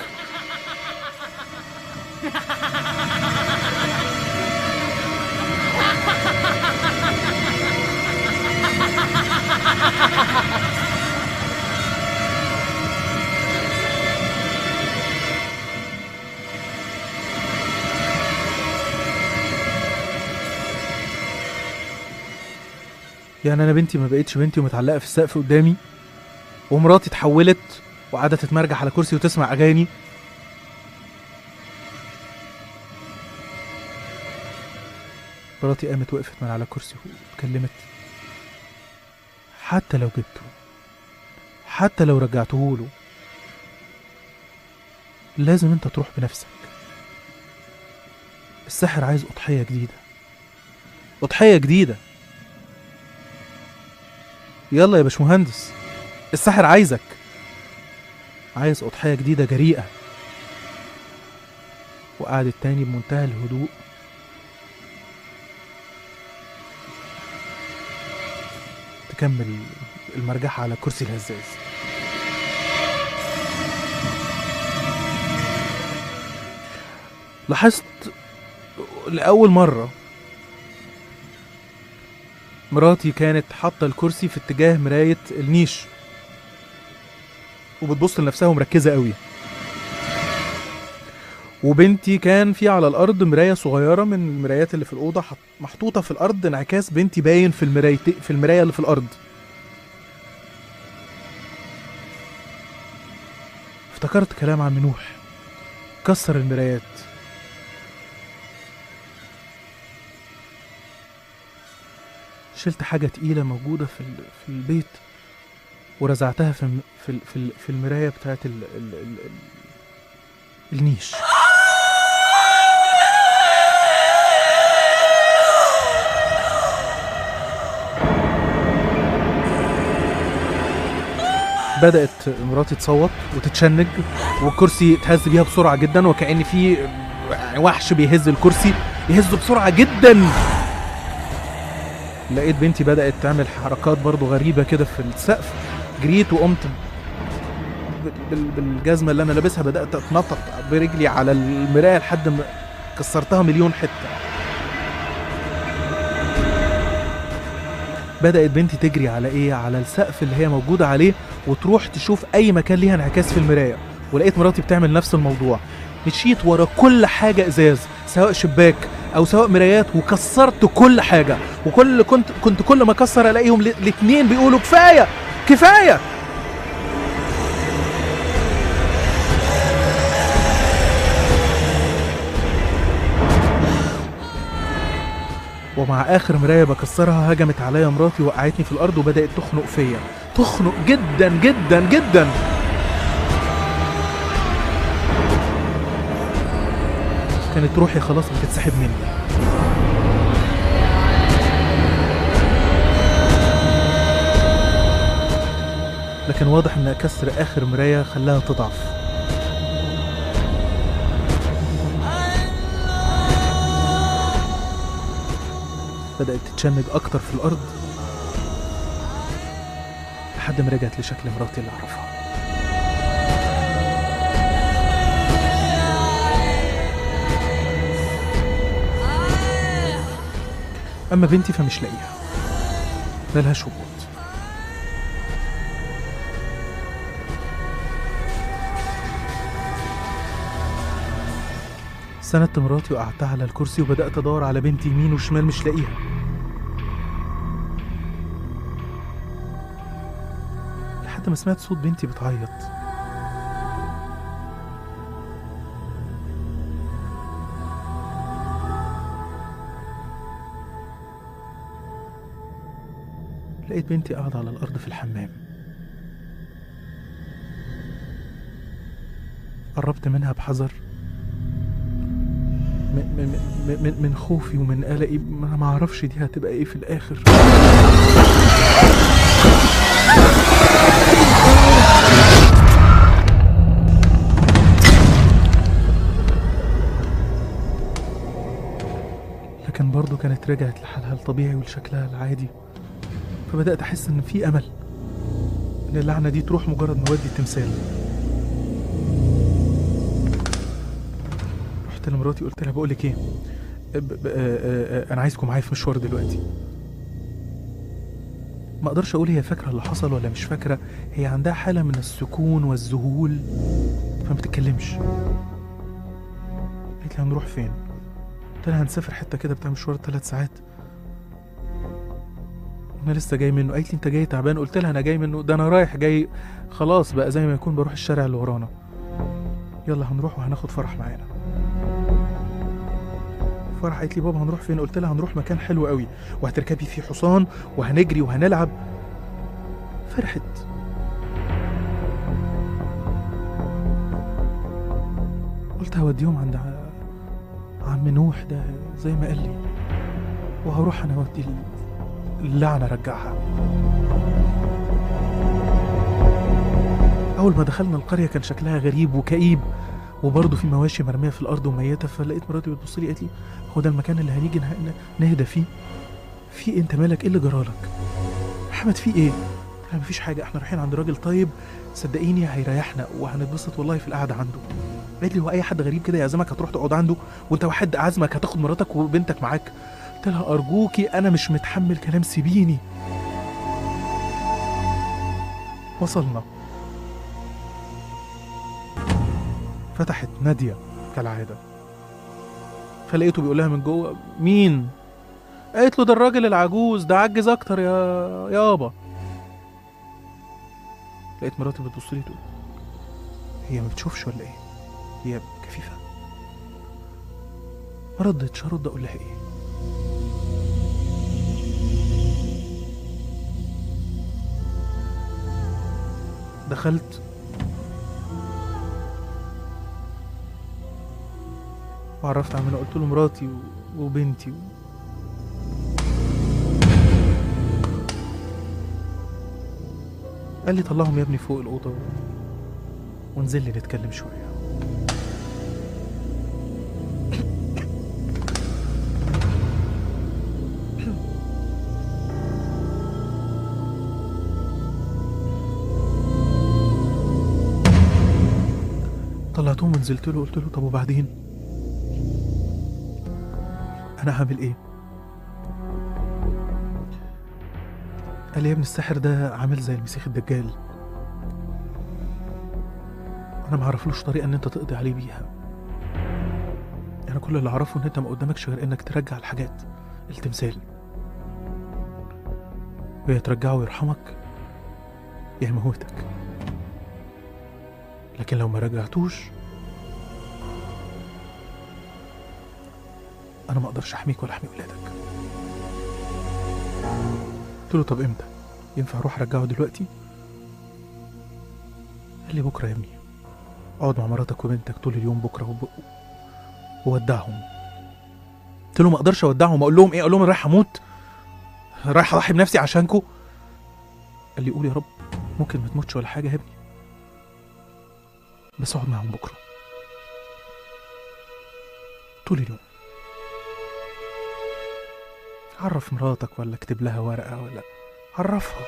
E: يعني انا بنتي ما بقتش بنتي ومتعلقه في السقف قدامي ومراتي اتحولت وقاعده تتمرجح على كرسي وتسمع اغاني مراتي قامت وقفت من على كرسي واتكلمت حتى لو جبته حتى لو رجعته له لازم انت تروح بنفسك الساحر عايز أضحية جديدة أضحية جديدة يلا يا باشمهندس الساحر عايزك عايز أضحية جديدة جريئة وقعد التاني بمنتهى الهدوء تكمل المرجحة على كرسي الهزاز لاحظت لأول مرة مراتي كانت حاطة الكرسي في اتجاه مراية النيش وبتبص لنفسها ومركزة قوي وبنتي كان في على الأرض مراية صغيرة من المرايات اللي في الأوضة حط- محطوطة في الأرض انعكاس بنتي باين في المراية في المراية اللي في الأرض افتكرت كلام عم نوح كسر المرايات شلت حاجة تقيلة موجودة في ال- في البيت ورزعتها في الم- في ال- في ال- في المراية بتاعت ال ال ال ال النيش بدأت مراتي تصوت وتتشنج والكرسي اتهز بيها بسرعة جدا وكأن في وحش بيهز الكرسي يهزه بسرعة جدا لقيت بنتي بدأت تعمل حركات برضو غريبة كده في السقف جريت وقمت بال- بال- بالجزمة اللي أنا لابسها بدأت أتنطط برجلي على المراية لحد ما كسرتها مليون حتة بدأت بنتي تجري على إيه؟ على السقف اللي هي موجودة عليه وتروح تشوف أي مكان ليها انعكاس في المراية ولقيت مراتي بتعمل نفس الموضوع مشيت ورا كل حاجة إزاز سواء شباك أو سواء مرايات وكسرت كل حاجة وكل كنت كنت كل ما أكسر ألاقيهم ال- الاتنين بيقولوا كفاية كفاية ومع اخر مرايه بكسرها هجمت عليا مراتي وقعتني في الارض وبدات تخنق فيا تخنق جدا جدا جدا كانت روحي خلاص بتتسحب مني لكن واضح ان كسر اخر مرايه خلاها تضعف بدأت تتشنج أكتر في الأرض لحد ما رجعت لشكل مراتي اللي أعرفها أما بنتي فمش لاقيها ملهاش وجود سندت مراتي وقعدتها على الكرسي وبدأت أدور على بنتي يمين وشمال مش لاقيها لحد ما سمعت صوت بنتي بتعيط لقيت بنتي قاعدة على الأرض في الحمام قربت منها بحذر من, من, من, من خوفي ومن قلقي ما ما اعرفش دي هتبقى ايه في الاخر لكن برضه كانت رجعت لحالها الطبيعي ولشكلها العادي فبدأت أحس إن في أمل إن اللعنة دي تروح مجرد ما أودي التمثال رحت لمراتي قلت لها بقول لك ايه ب- ب- آه، آه، آه، انا عايزكم معايا في مشوار دلوقتي ما اقدرش اقول هي فاكره اللي حصل ولا مش فاكره هي عندها حاله من السكون والذهول فما بتتكلمش قالت لي هنروح فين قلت لها هنسافر حته كده بتاع مشوار ثلاث ساعات انا لسه جاي منه قالت لي انت جاي تعبان قلت لها انا جاي منه ده انا رايح جاي خلاص بقى زي ما يكون بروح الشارع اللي ورانا يلا هنروح وهناخد فرح معانا فرح قالت لي بابا هنروح فين قلت لها هنروح مكان حلو قوي وهتركبي فيه حصان وهنجري وهنلعب فرحت قلت هوديهم عند ع- عم نوح ده زي ما قال لي وهروح انا اودي اللعنه ارجعها اول ما دخلنا القريه كان شكلها غريب وكئيب وبرضه في مواشي مرميه في الارض وميته فلقيت مراتي بتبص لي قالت لي هو ده المكان اللي هنيجي نه- نهدى فيه في إيه؟ انت مالك ايه اللي جرالك احمد في ايه لا مفيش حاجه احنا رايحين عند راجل طيب صدقيني هيريحنا وهنتبسط والله في القعده عنده قالت لي هو اي حد غريب كده يعزمك هتروح تقعد عنده وانت واحد عازمك هتاخد مراتك وبنتك معاك قلت لها ارجوكي انا مش متحمل كلام سيبيني وصلنا فتحت ناديه كالعاده فلقيته بيقول لها من جوه مين قالت له ده الراجل العجوز ده عجز اكتر يا يابا لقيت مراتي بتبص لي تقول هي ما بتشوفش ولا ايه هي كفيفه ما ردتش هرد اقول لها ايه دخلت وعرفت عمنا قلت له مراتي و- وبنتي و... قال لي طلعهم يا ابني فوق الأوضة و... ونزل لي نتكلم شوية طلعتهم ونزلت له قلت له طب وبعدين انا هعمل ايه قال لي يا ابني الساحر ده عامل زي المسيح الدجال انا ما اعرفلوش طريقه ان انت تقضي عليه بيها انا كل اللي اعرفه ان انت ما قدامكش غير انك ترجع الحاجات التمثال ويا ترجعه ويرحمك يا يموتك لكن لو ما رجعتوش انا ما اقدرش احميك ولا احمي ولادك قلت له طب امتى ينفع اروح ارجعه دلوقتي قال لي بكره يا ابني اقعد مع مراتك وبنتك طول اليوم بكره وب... وودعهم قلت له ما اقدرش اودعهم اقول لهم ايه اقول لهم أنا رايح اموت رايح اضحي بنفسي عشانكو قال لي قول يا رب ممكن ما تموتش ولا حاجه يا ابني بس اقعد معاهم بكره طول اليوم عرف مراتك ولا اكتب لها ورقه ولا عرفها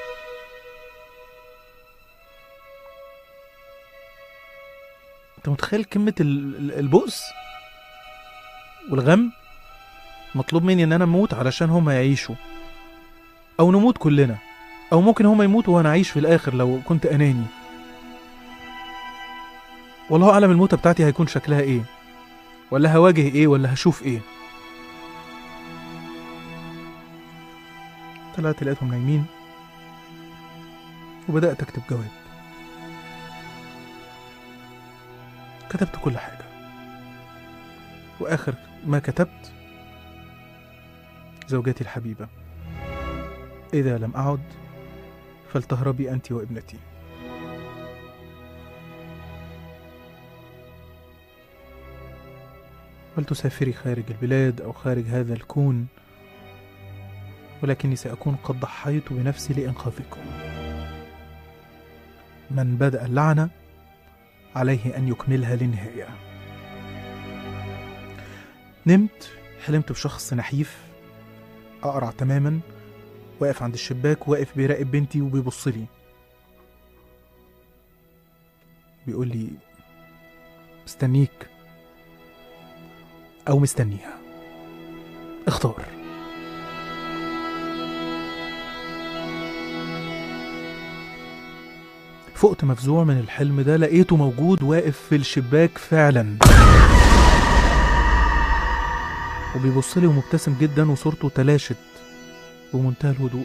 E: انت متخيل كلمة ال- ال- البؤس والغم مطلوب مني ان انا اموت علشان هما يعيشوا او نموت كلنا او ممكن هما يموتوا وانا اعيش في الاخر لو كنت اناني والله اعلم الموتة بتاعتي هيكون شكلها ايه ولا هواجه ايه ولا هشوف ايه طلعت لقيتهم نايمين وبدأت أكتب جواب كتبت كل حاجة وآخر ما كتبت زوجتي الحبيبة إذا لم أعد فلتهربي أنت وابنتي ولتسافري خارج البلاد أو خارج هذا الكون ولكني سأكون قد ضحيت بنفسي لإنقاذكم من بدأ اللعنة عليه أن يكملها للنهاية نمت حلمت بشخص نحيف أقرع تماما واقف عند الشباك واقف بيراقب بنتي وبيبص لي بيقول لي مستنيك أو مستنيها اختار فقت مفزوع من الحلم ده لقيته موجود واقف في الشباك فعلا وبيبص لي ومبتسم جدا وصورته تلاشت بمنتهى الهدوء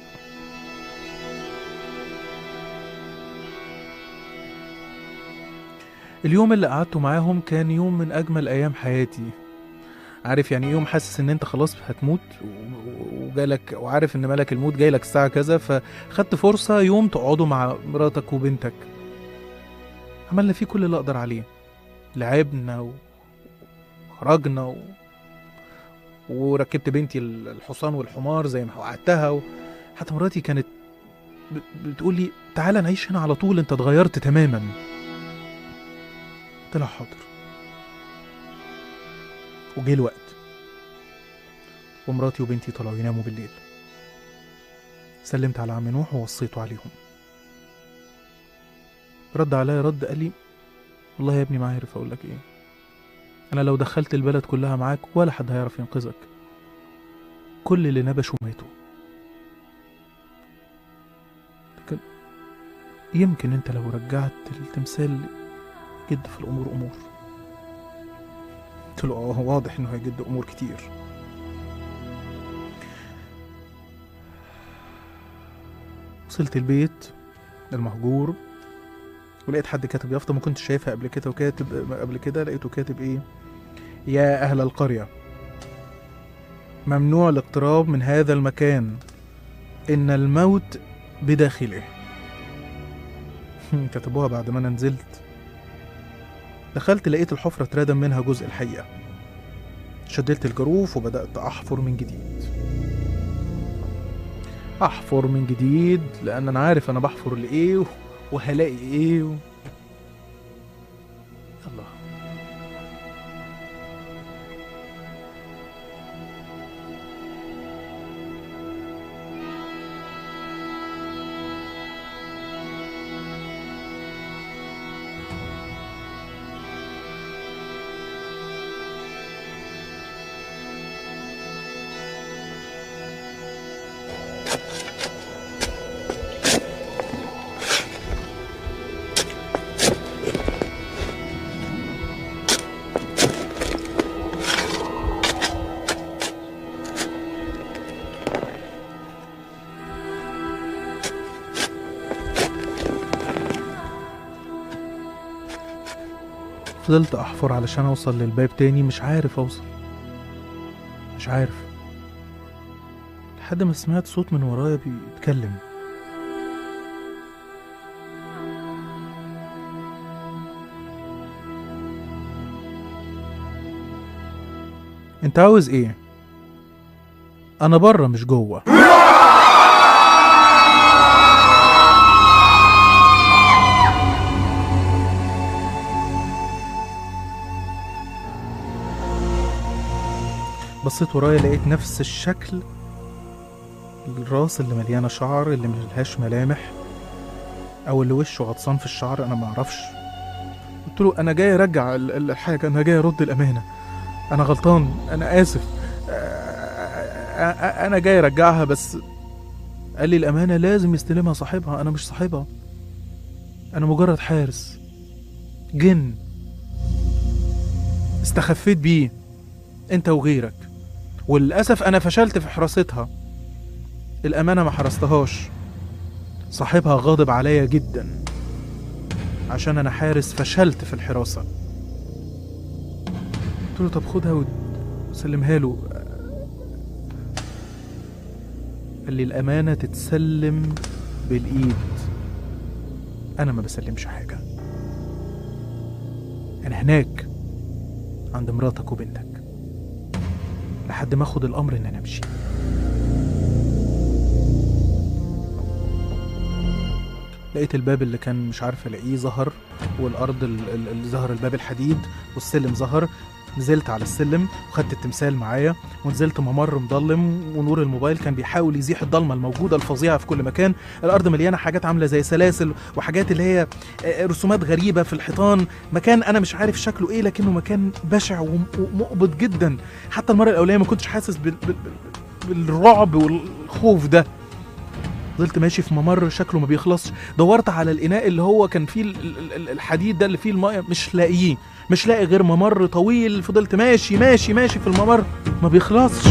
E: اليوم اللي قعدته معاهم كان يوم من أجمل أيام حياتي عارف يعني يوم حاسس ان انت خلاص هتموت و- وجالك وعارف ان ملك الموت جايلك الساعة كذا فخدت فرصة يوم تقعدوا مع مراتك وبنتك عملنا فيه كل اللي اقدر عليه لعبنا وخرجنا و... وركبت بنتي الحصان والحمار زي ما وقعدتها و... حتى مراتي كانت ب- بتقول لي تعالى نعيش هنا على طول انت اتغيرت تماما قلت لها حاضر وجه الوقت ومراتي وبنتي طلعوا يناموا بالليل سلمت على عم نوح ووصيته عليهم رد عليا رد قال لي والله يا ابني ما عارف اقول لك ايه انا لو دخلت البلد كلها معاك ولا حد هيعرف ينقذك كل اللي نبشوا ماتوا لكن يمكن انت لو رجعت التمثال جد في الامور امور قلت له اه واضح انه هيجد امور كتير وصلت البيت المهجور ولقيت حد كاتب يافطه ما كنتش شايفها قبل كده وكاتب قبل كده لقيته كاتب ايه يا اهل القريه ممنوع الاقتراب من هذا المكان ان الموت بداخله كتبوها بعد ما انا نزلت دخلت لقيت الحفرة اتردم منها جزء الحقيقة شدلت الجروف وبدأت أحفر من جديد أحفر من جديد لأن أنا عارف أنا بحفر لإيه وهلاقي إيه و... الله فضلت أحفر علشان أوصل للباب تاني مش عارف أوصل مش عارف لحد ما سمعت صوت من ورايا بيتكلم انت عاوز ايه انا بره مش جوه بصيت ورايا لقيت نفس الشكل الراس اللي مليانه شعر اللي ملهاش ملامح او اللي وشه غطسان في الشعر انا معرفش قلت له انا جاي ارجع ال- ال- الحاجه انا جاي ارد الامانه انا غلطان انا اسف آه، آه، آه، انا جاي ارجعها بس قال لي الامانه لازم يستلمها صاحبها انا مش صاحبها انا مجرد حارس جن استخفيت بيه انت وغيرك وللاسف انا فشلت في حراستها الامانه ما حرستهاش صاحبها غاضب عليا جدا عشان انا حارس فشلت في الحراسه قلت له طب خدها وسلمها له قال لي الامانه تتسلم بالايد انا ما بسلمش حاجه انا هناك عند مراتك وبنتك لحد ما اخد الامر ان انا امشي لقيت الباب اللي كان مش عارف الاقيه ظهر والارض ال- ال- اللي ظهر الباب الحديد والسلم ظهر نزلت على السلم وخدت التمثال معايا ونزلت ممر مظلم ونور الموبايل كان بيحاول يزيح الضلمه الموجوده الفظيعه في كل مكان الارض مليانه حاجات عامله زي سلاسل وحاجات اللي هي آه، رسومات غريبه في الحيطان مكان انا مش عارف شكله ايه لكنه مكان بشع وم- ومقبض جدا حتى المره الاولانيه ما كنتش حاسس بال... بال... بال... بالرعب والخوف ده فضلت ماشي في ممر شكله ما بيخلصش دورت على الاناء اللي هو كان فيه ال- ال- ال- الحديد ده اللي فيه المايه مش لاقيه مش لاقي غير ممر طويل فضلت ماشي ماشي ماشي في الممر ما بيخلصش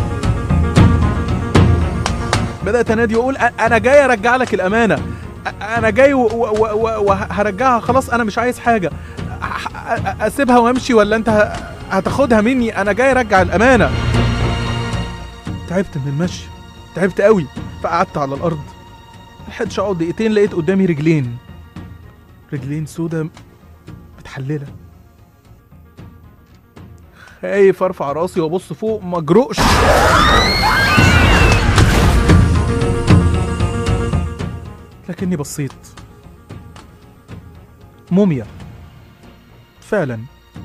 E: بدات انادي واقول "أ- انا جاي ارجع لك الامانه أ- انا جاي و- و- و- وهرجعها خلاص انا مش عايز حاجه أ- أ- اسيبها وامشي ولا انت ه- هتاخدها مني انا جاي ارجع الامانه تعبت من المشي تعبت قوي فقعدت على الارض لحقتش اقعد دقيقتين لقيت قدامي رجلين رجلين سودا متحلله خايف ارفع راسي وابص فوق ما اجرؤش لكني بصيت موميا فعلا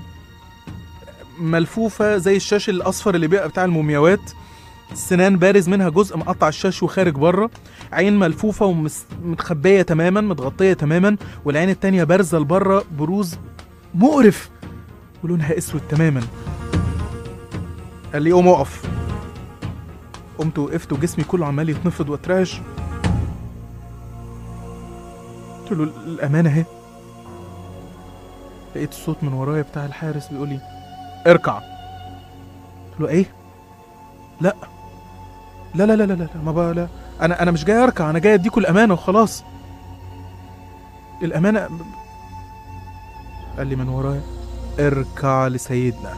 E: ملفوفه زي الشاش الاصفر اللي بيبقى بتاع المومياوات سنان بارز منها جزء مقطع الشاش وخارج بره عين ملفوفه ومتخبيه تماما متغطيه تماما والعين التانية بارزه لبره بروز مقرف ولونها اسود تماما قال لي قوم اقف قمت وقفت وجسمي كله عمال يتنفض واترعش قلت له الامانه اهي لقيت الصوت من ورايا بتاع الحارس بيقول لي اركع قلت له ايه لا لا لا لا لا لا ما بقى لا انا انا مش جاي اركع انا جاي اديكوا الامانه وخلاص الامانه قال لي من ورايا اركع لسيدنا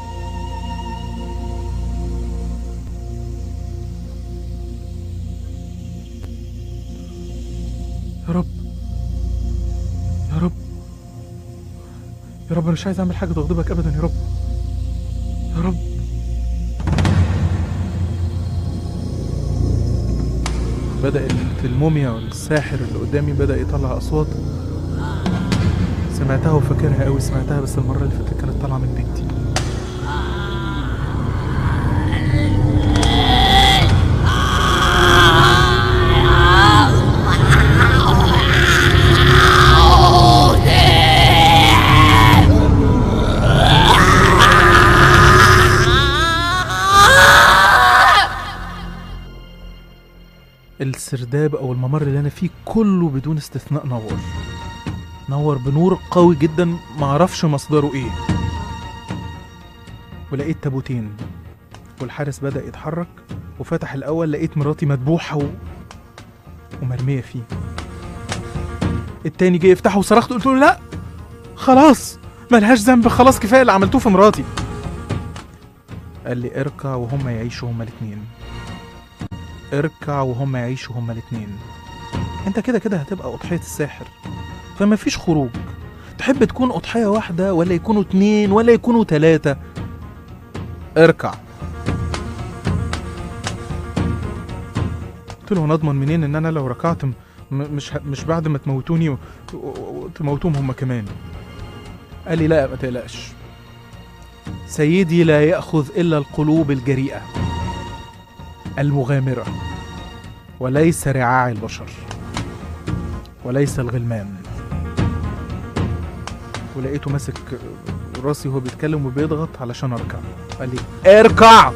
E: يا رب يا رب يا رب انا مش عايز اعمل حاجه تغضبك ابدا يا رب يا رب بدأت الموميا والساحر اللي قدامي بدأ يطلع أصوات سمعتها وفاكرها قوي سمعتها بس المرة اللي فاتت كانت طالعة من بنتي السرداب او الممر اللي انا فيه كله بدون استثناء نور نور بنور قوي جدا معرفش مصدره ايه ولقيت تابوتين والحارس بدأ يتحرك وفتح الأول لقيت مراتي مدبوحة و... ومرمية فيه التاني جه يفتحه وصرخت قلت له لا خلاص ملهاش ذنب خلاص كفاية اللي عملتوه في مراتي قال لي اركع وهم يعيشوا هما الاتنين اركع وهم يعيشوا هما الاتنين انت كده كده هتبقى أضحية الساحر فما فيش خروج تحب تكون أضحية واحدة ولا يكونوا اتنين ولا يكونوا تلاتة اركع قلت له نضمن منين ان انا لو ركعت م- مش ه- مش بعد ما تموتوني و- و- و- وتموتوهم هم كمان قال لي لا ما تقلقش سيدي لا يأخذ إلا القلوب الجريئة المغامرة وليس رعاع البشر وليس الغلمان ولقيته ماسك راسي وهو بيتكلم وبيضغط علشان اركع قال لي اركع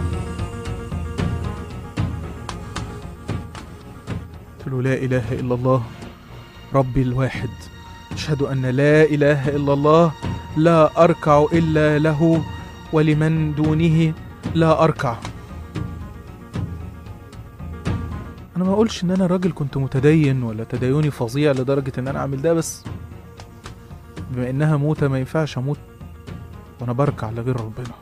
E: قلت له لا اله الا الله ربي الواحد اشهد ان لا اله الا الله لا اركع الا له ولمن دونه لا اركع انا ما اقولش ان انا راجل كنت متدين ولا تديني فظيع لدرجه ان انا اعمل ده بس بما انها موتة ما ينفعش اموت وانا بركع لغير ربنا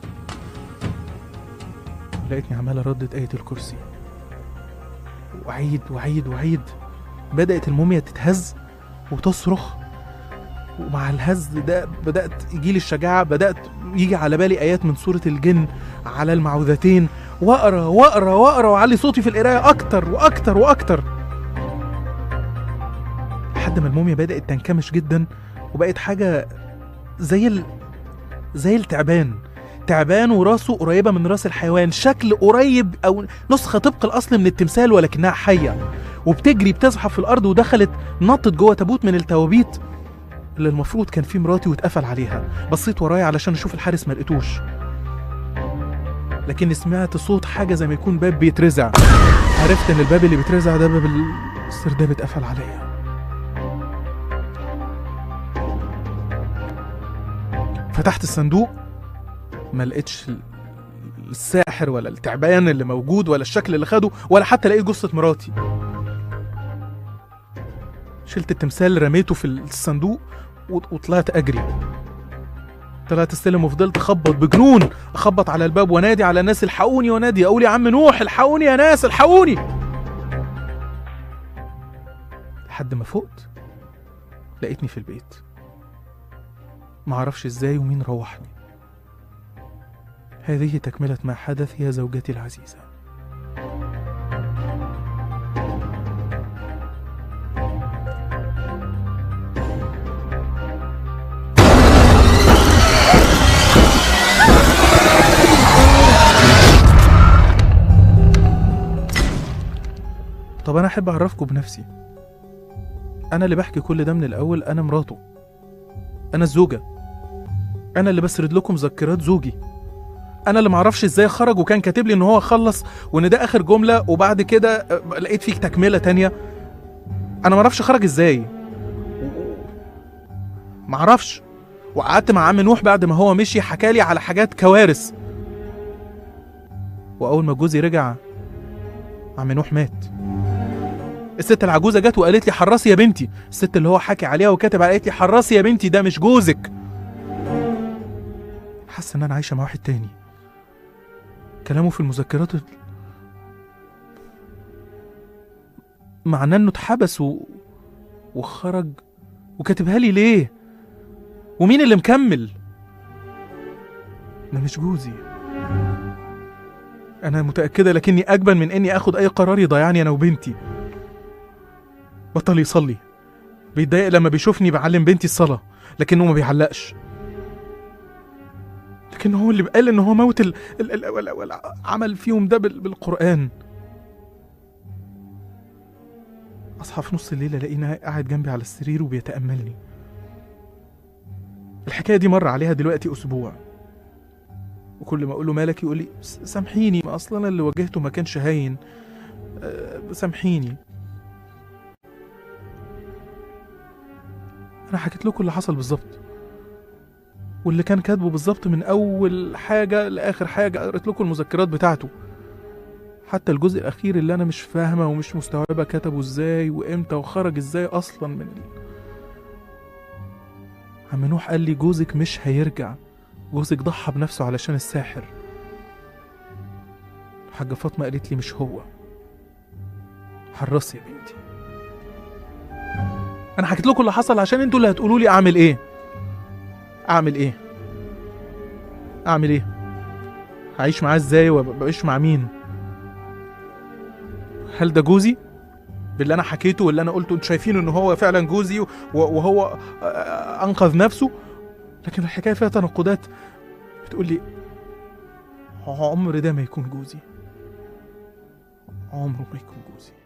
E: لقيتني عمال اردد آية الكرسي وأعيد وأعيد وأعيد بدأت الموميا تتهز وتصرخ ومع الهز ده بدأت يجيلي الشجاعة بدأت يجي على بالي آيات من سورة الجن على المعوذتين وأقرأ وأقرأ وأقرأ وأعلي صوتي في القراية أكتر وأكتر وأكتر لحد ما الموميا بدأت تنكمش جدا وبقت حاجة زي ال... زي التعبان تعبان وراسه قريبة من راس الحيوان شكل قريب أو نسخة طبق الأصل من التمثال ولكنها حية وبتجري بتزحف في الأرض ودخلت نطت جوه تابوت من التوابيت اللي المفروض كان فيه مراتي واتقفل عليها بصيت ورايا علشان أشوف الحارس ما لقيتوش لكني سمعت صوت حاجة زي ما يكون باب بيترزع عرفت إن الباب اللي بيترزع ده باب السرداب اتقفل عليا فتحت الصندوق ما لقيتش ال- الساحر ولا التعبان اللي موجود ولا الشكل اللي خده ولا حتى لقيت جثة مراتي شلت التمثال رميته في الصندوق وط- وطلعت أجري طلعت السلم وفضلت اخبط بجنون اخبط على الباب ونادي على الناس الحقوني ونادي اقول يا عم نوح الحقوني يا ناس الحقوني لحد ما فقت لقيتني في البيت معرفش ازاي ومين روحني هذه تكملة ما حدث يا زوجتي العزيزة طب أنا أحب أعرفكم بنفسي أنا اللي بحكي كل ده من الأول أنا مراته أنا الزوجة أنا اللي بسرد لكم مذكرات زوجي انا اللي معرفش ازاي خرج وكان كاتب لي ان هو خلص وان ده اخر جمله وبعد كده آه، لقيت فيك تكمله تانية انا معرفش خرج ازاي معرفش وقعدت مع عم نوح بعد ما هو مشي حكالي على حاجات كوارث واول ما جوزي رجع عم نوح مات الست العجوزه جت وقالت لي حرصي يا بنتي الست اللي هو حكي عليها وكاتب عليها قالت لي حرصي يا بنتي ده مش جوزك حاسه ان انا عايشه مع واحد تاني كلامه في المذكرات معناه انه اتحبس و... وخرج وكاتبها لي ليه ومين اللي مكمل ده مش جوزي انا متاكده لكني اجبن من اني اخد اي قرار يضيعني انا وبنتي بطل يصلي بيتضايق لما بيشوفني بعلم بنتي الصلاه لكنه ما بيعلقش لكن هو اللي قال ان هو موت ال... ال... ال... ال... ال... عمل فيهم ده بال... بالقران اصحى في نص الليل الاقيه قاعد جنبي على السرير وبيتاملني الحكايه دي مر عليها دلوقتي اسبوع وكل ما اقول له مالك يقول لي "س- سامحيني ما اصلا انا اللي واجهته ما كانش هين أه، سامحيني انا حكيت لكم اللي حصل بالظبط واللي كان كاتبه بالظبط من اول حاجه لاخر حاجه قريت لكم المذكرات بتاعته حتى الجزء الاخير اللي انا مش فاهمه ومش مستوعبه كتبه ازاي وامتى وخرج ازاي اصلا من ال... عم نوح قال لي جوزك مش هيرجع جوزك ضحى بنفسه علشان الساحر الحاجة فاطمة قالت لي مش هو حرصي يا بنتي انا حكيت لكم اللي حصل عشان انتوا اللي هتقولوا لي اعمل ايه اعمل ايه اعمل ايه هعيش معاه ازاي وبعيش مع مين هل ده جوزي باللي انا حكيته واللي انا قلته انتوا شايفين ان هو فعلا جوزي و- وهو آه، انقذ نفسه لكن الحكايه فيها تناقضات بتقول لي عمر ده ما يكون جوزي عمره ما يكون جوزي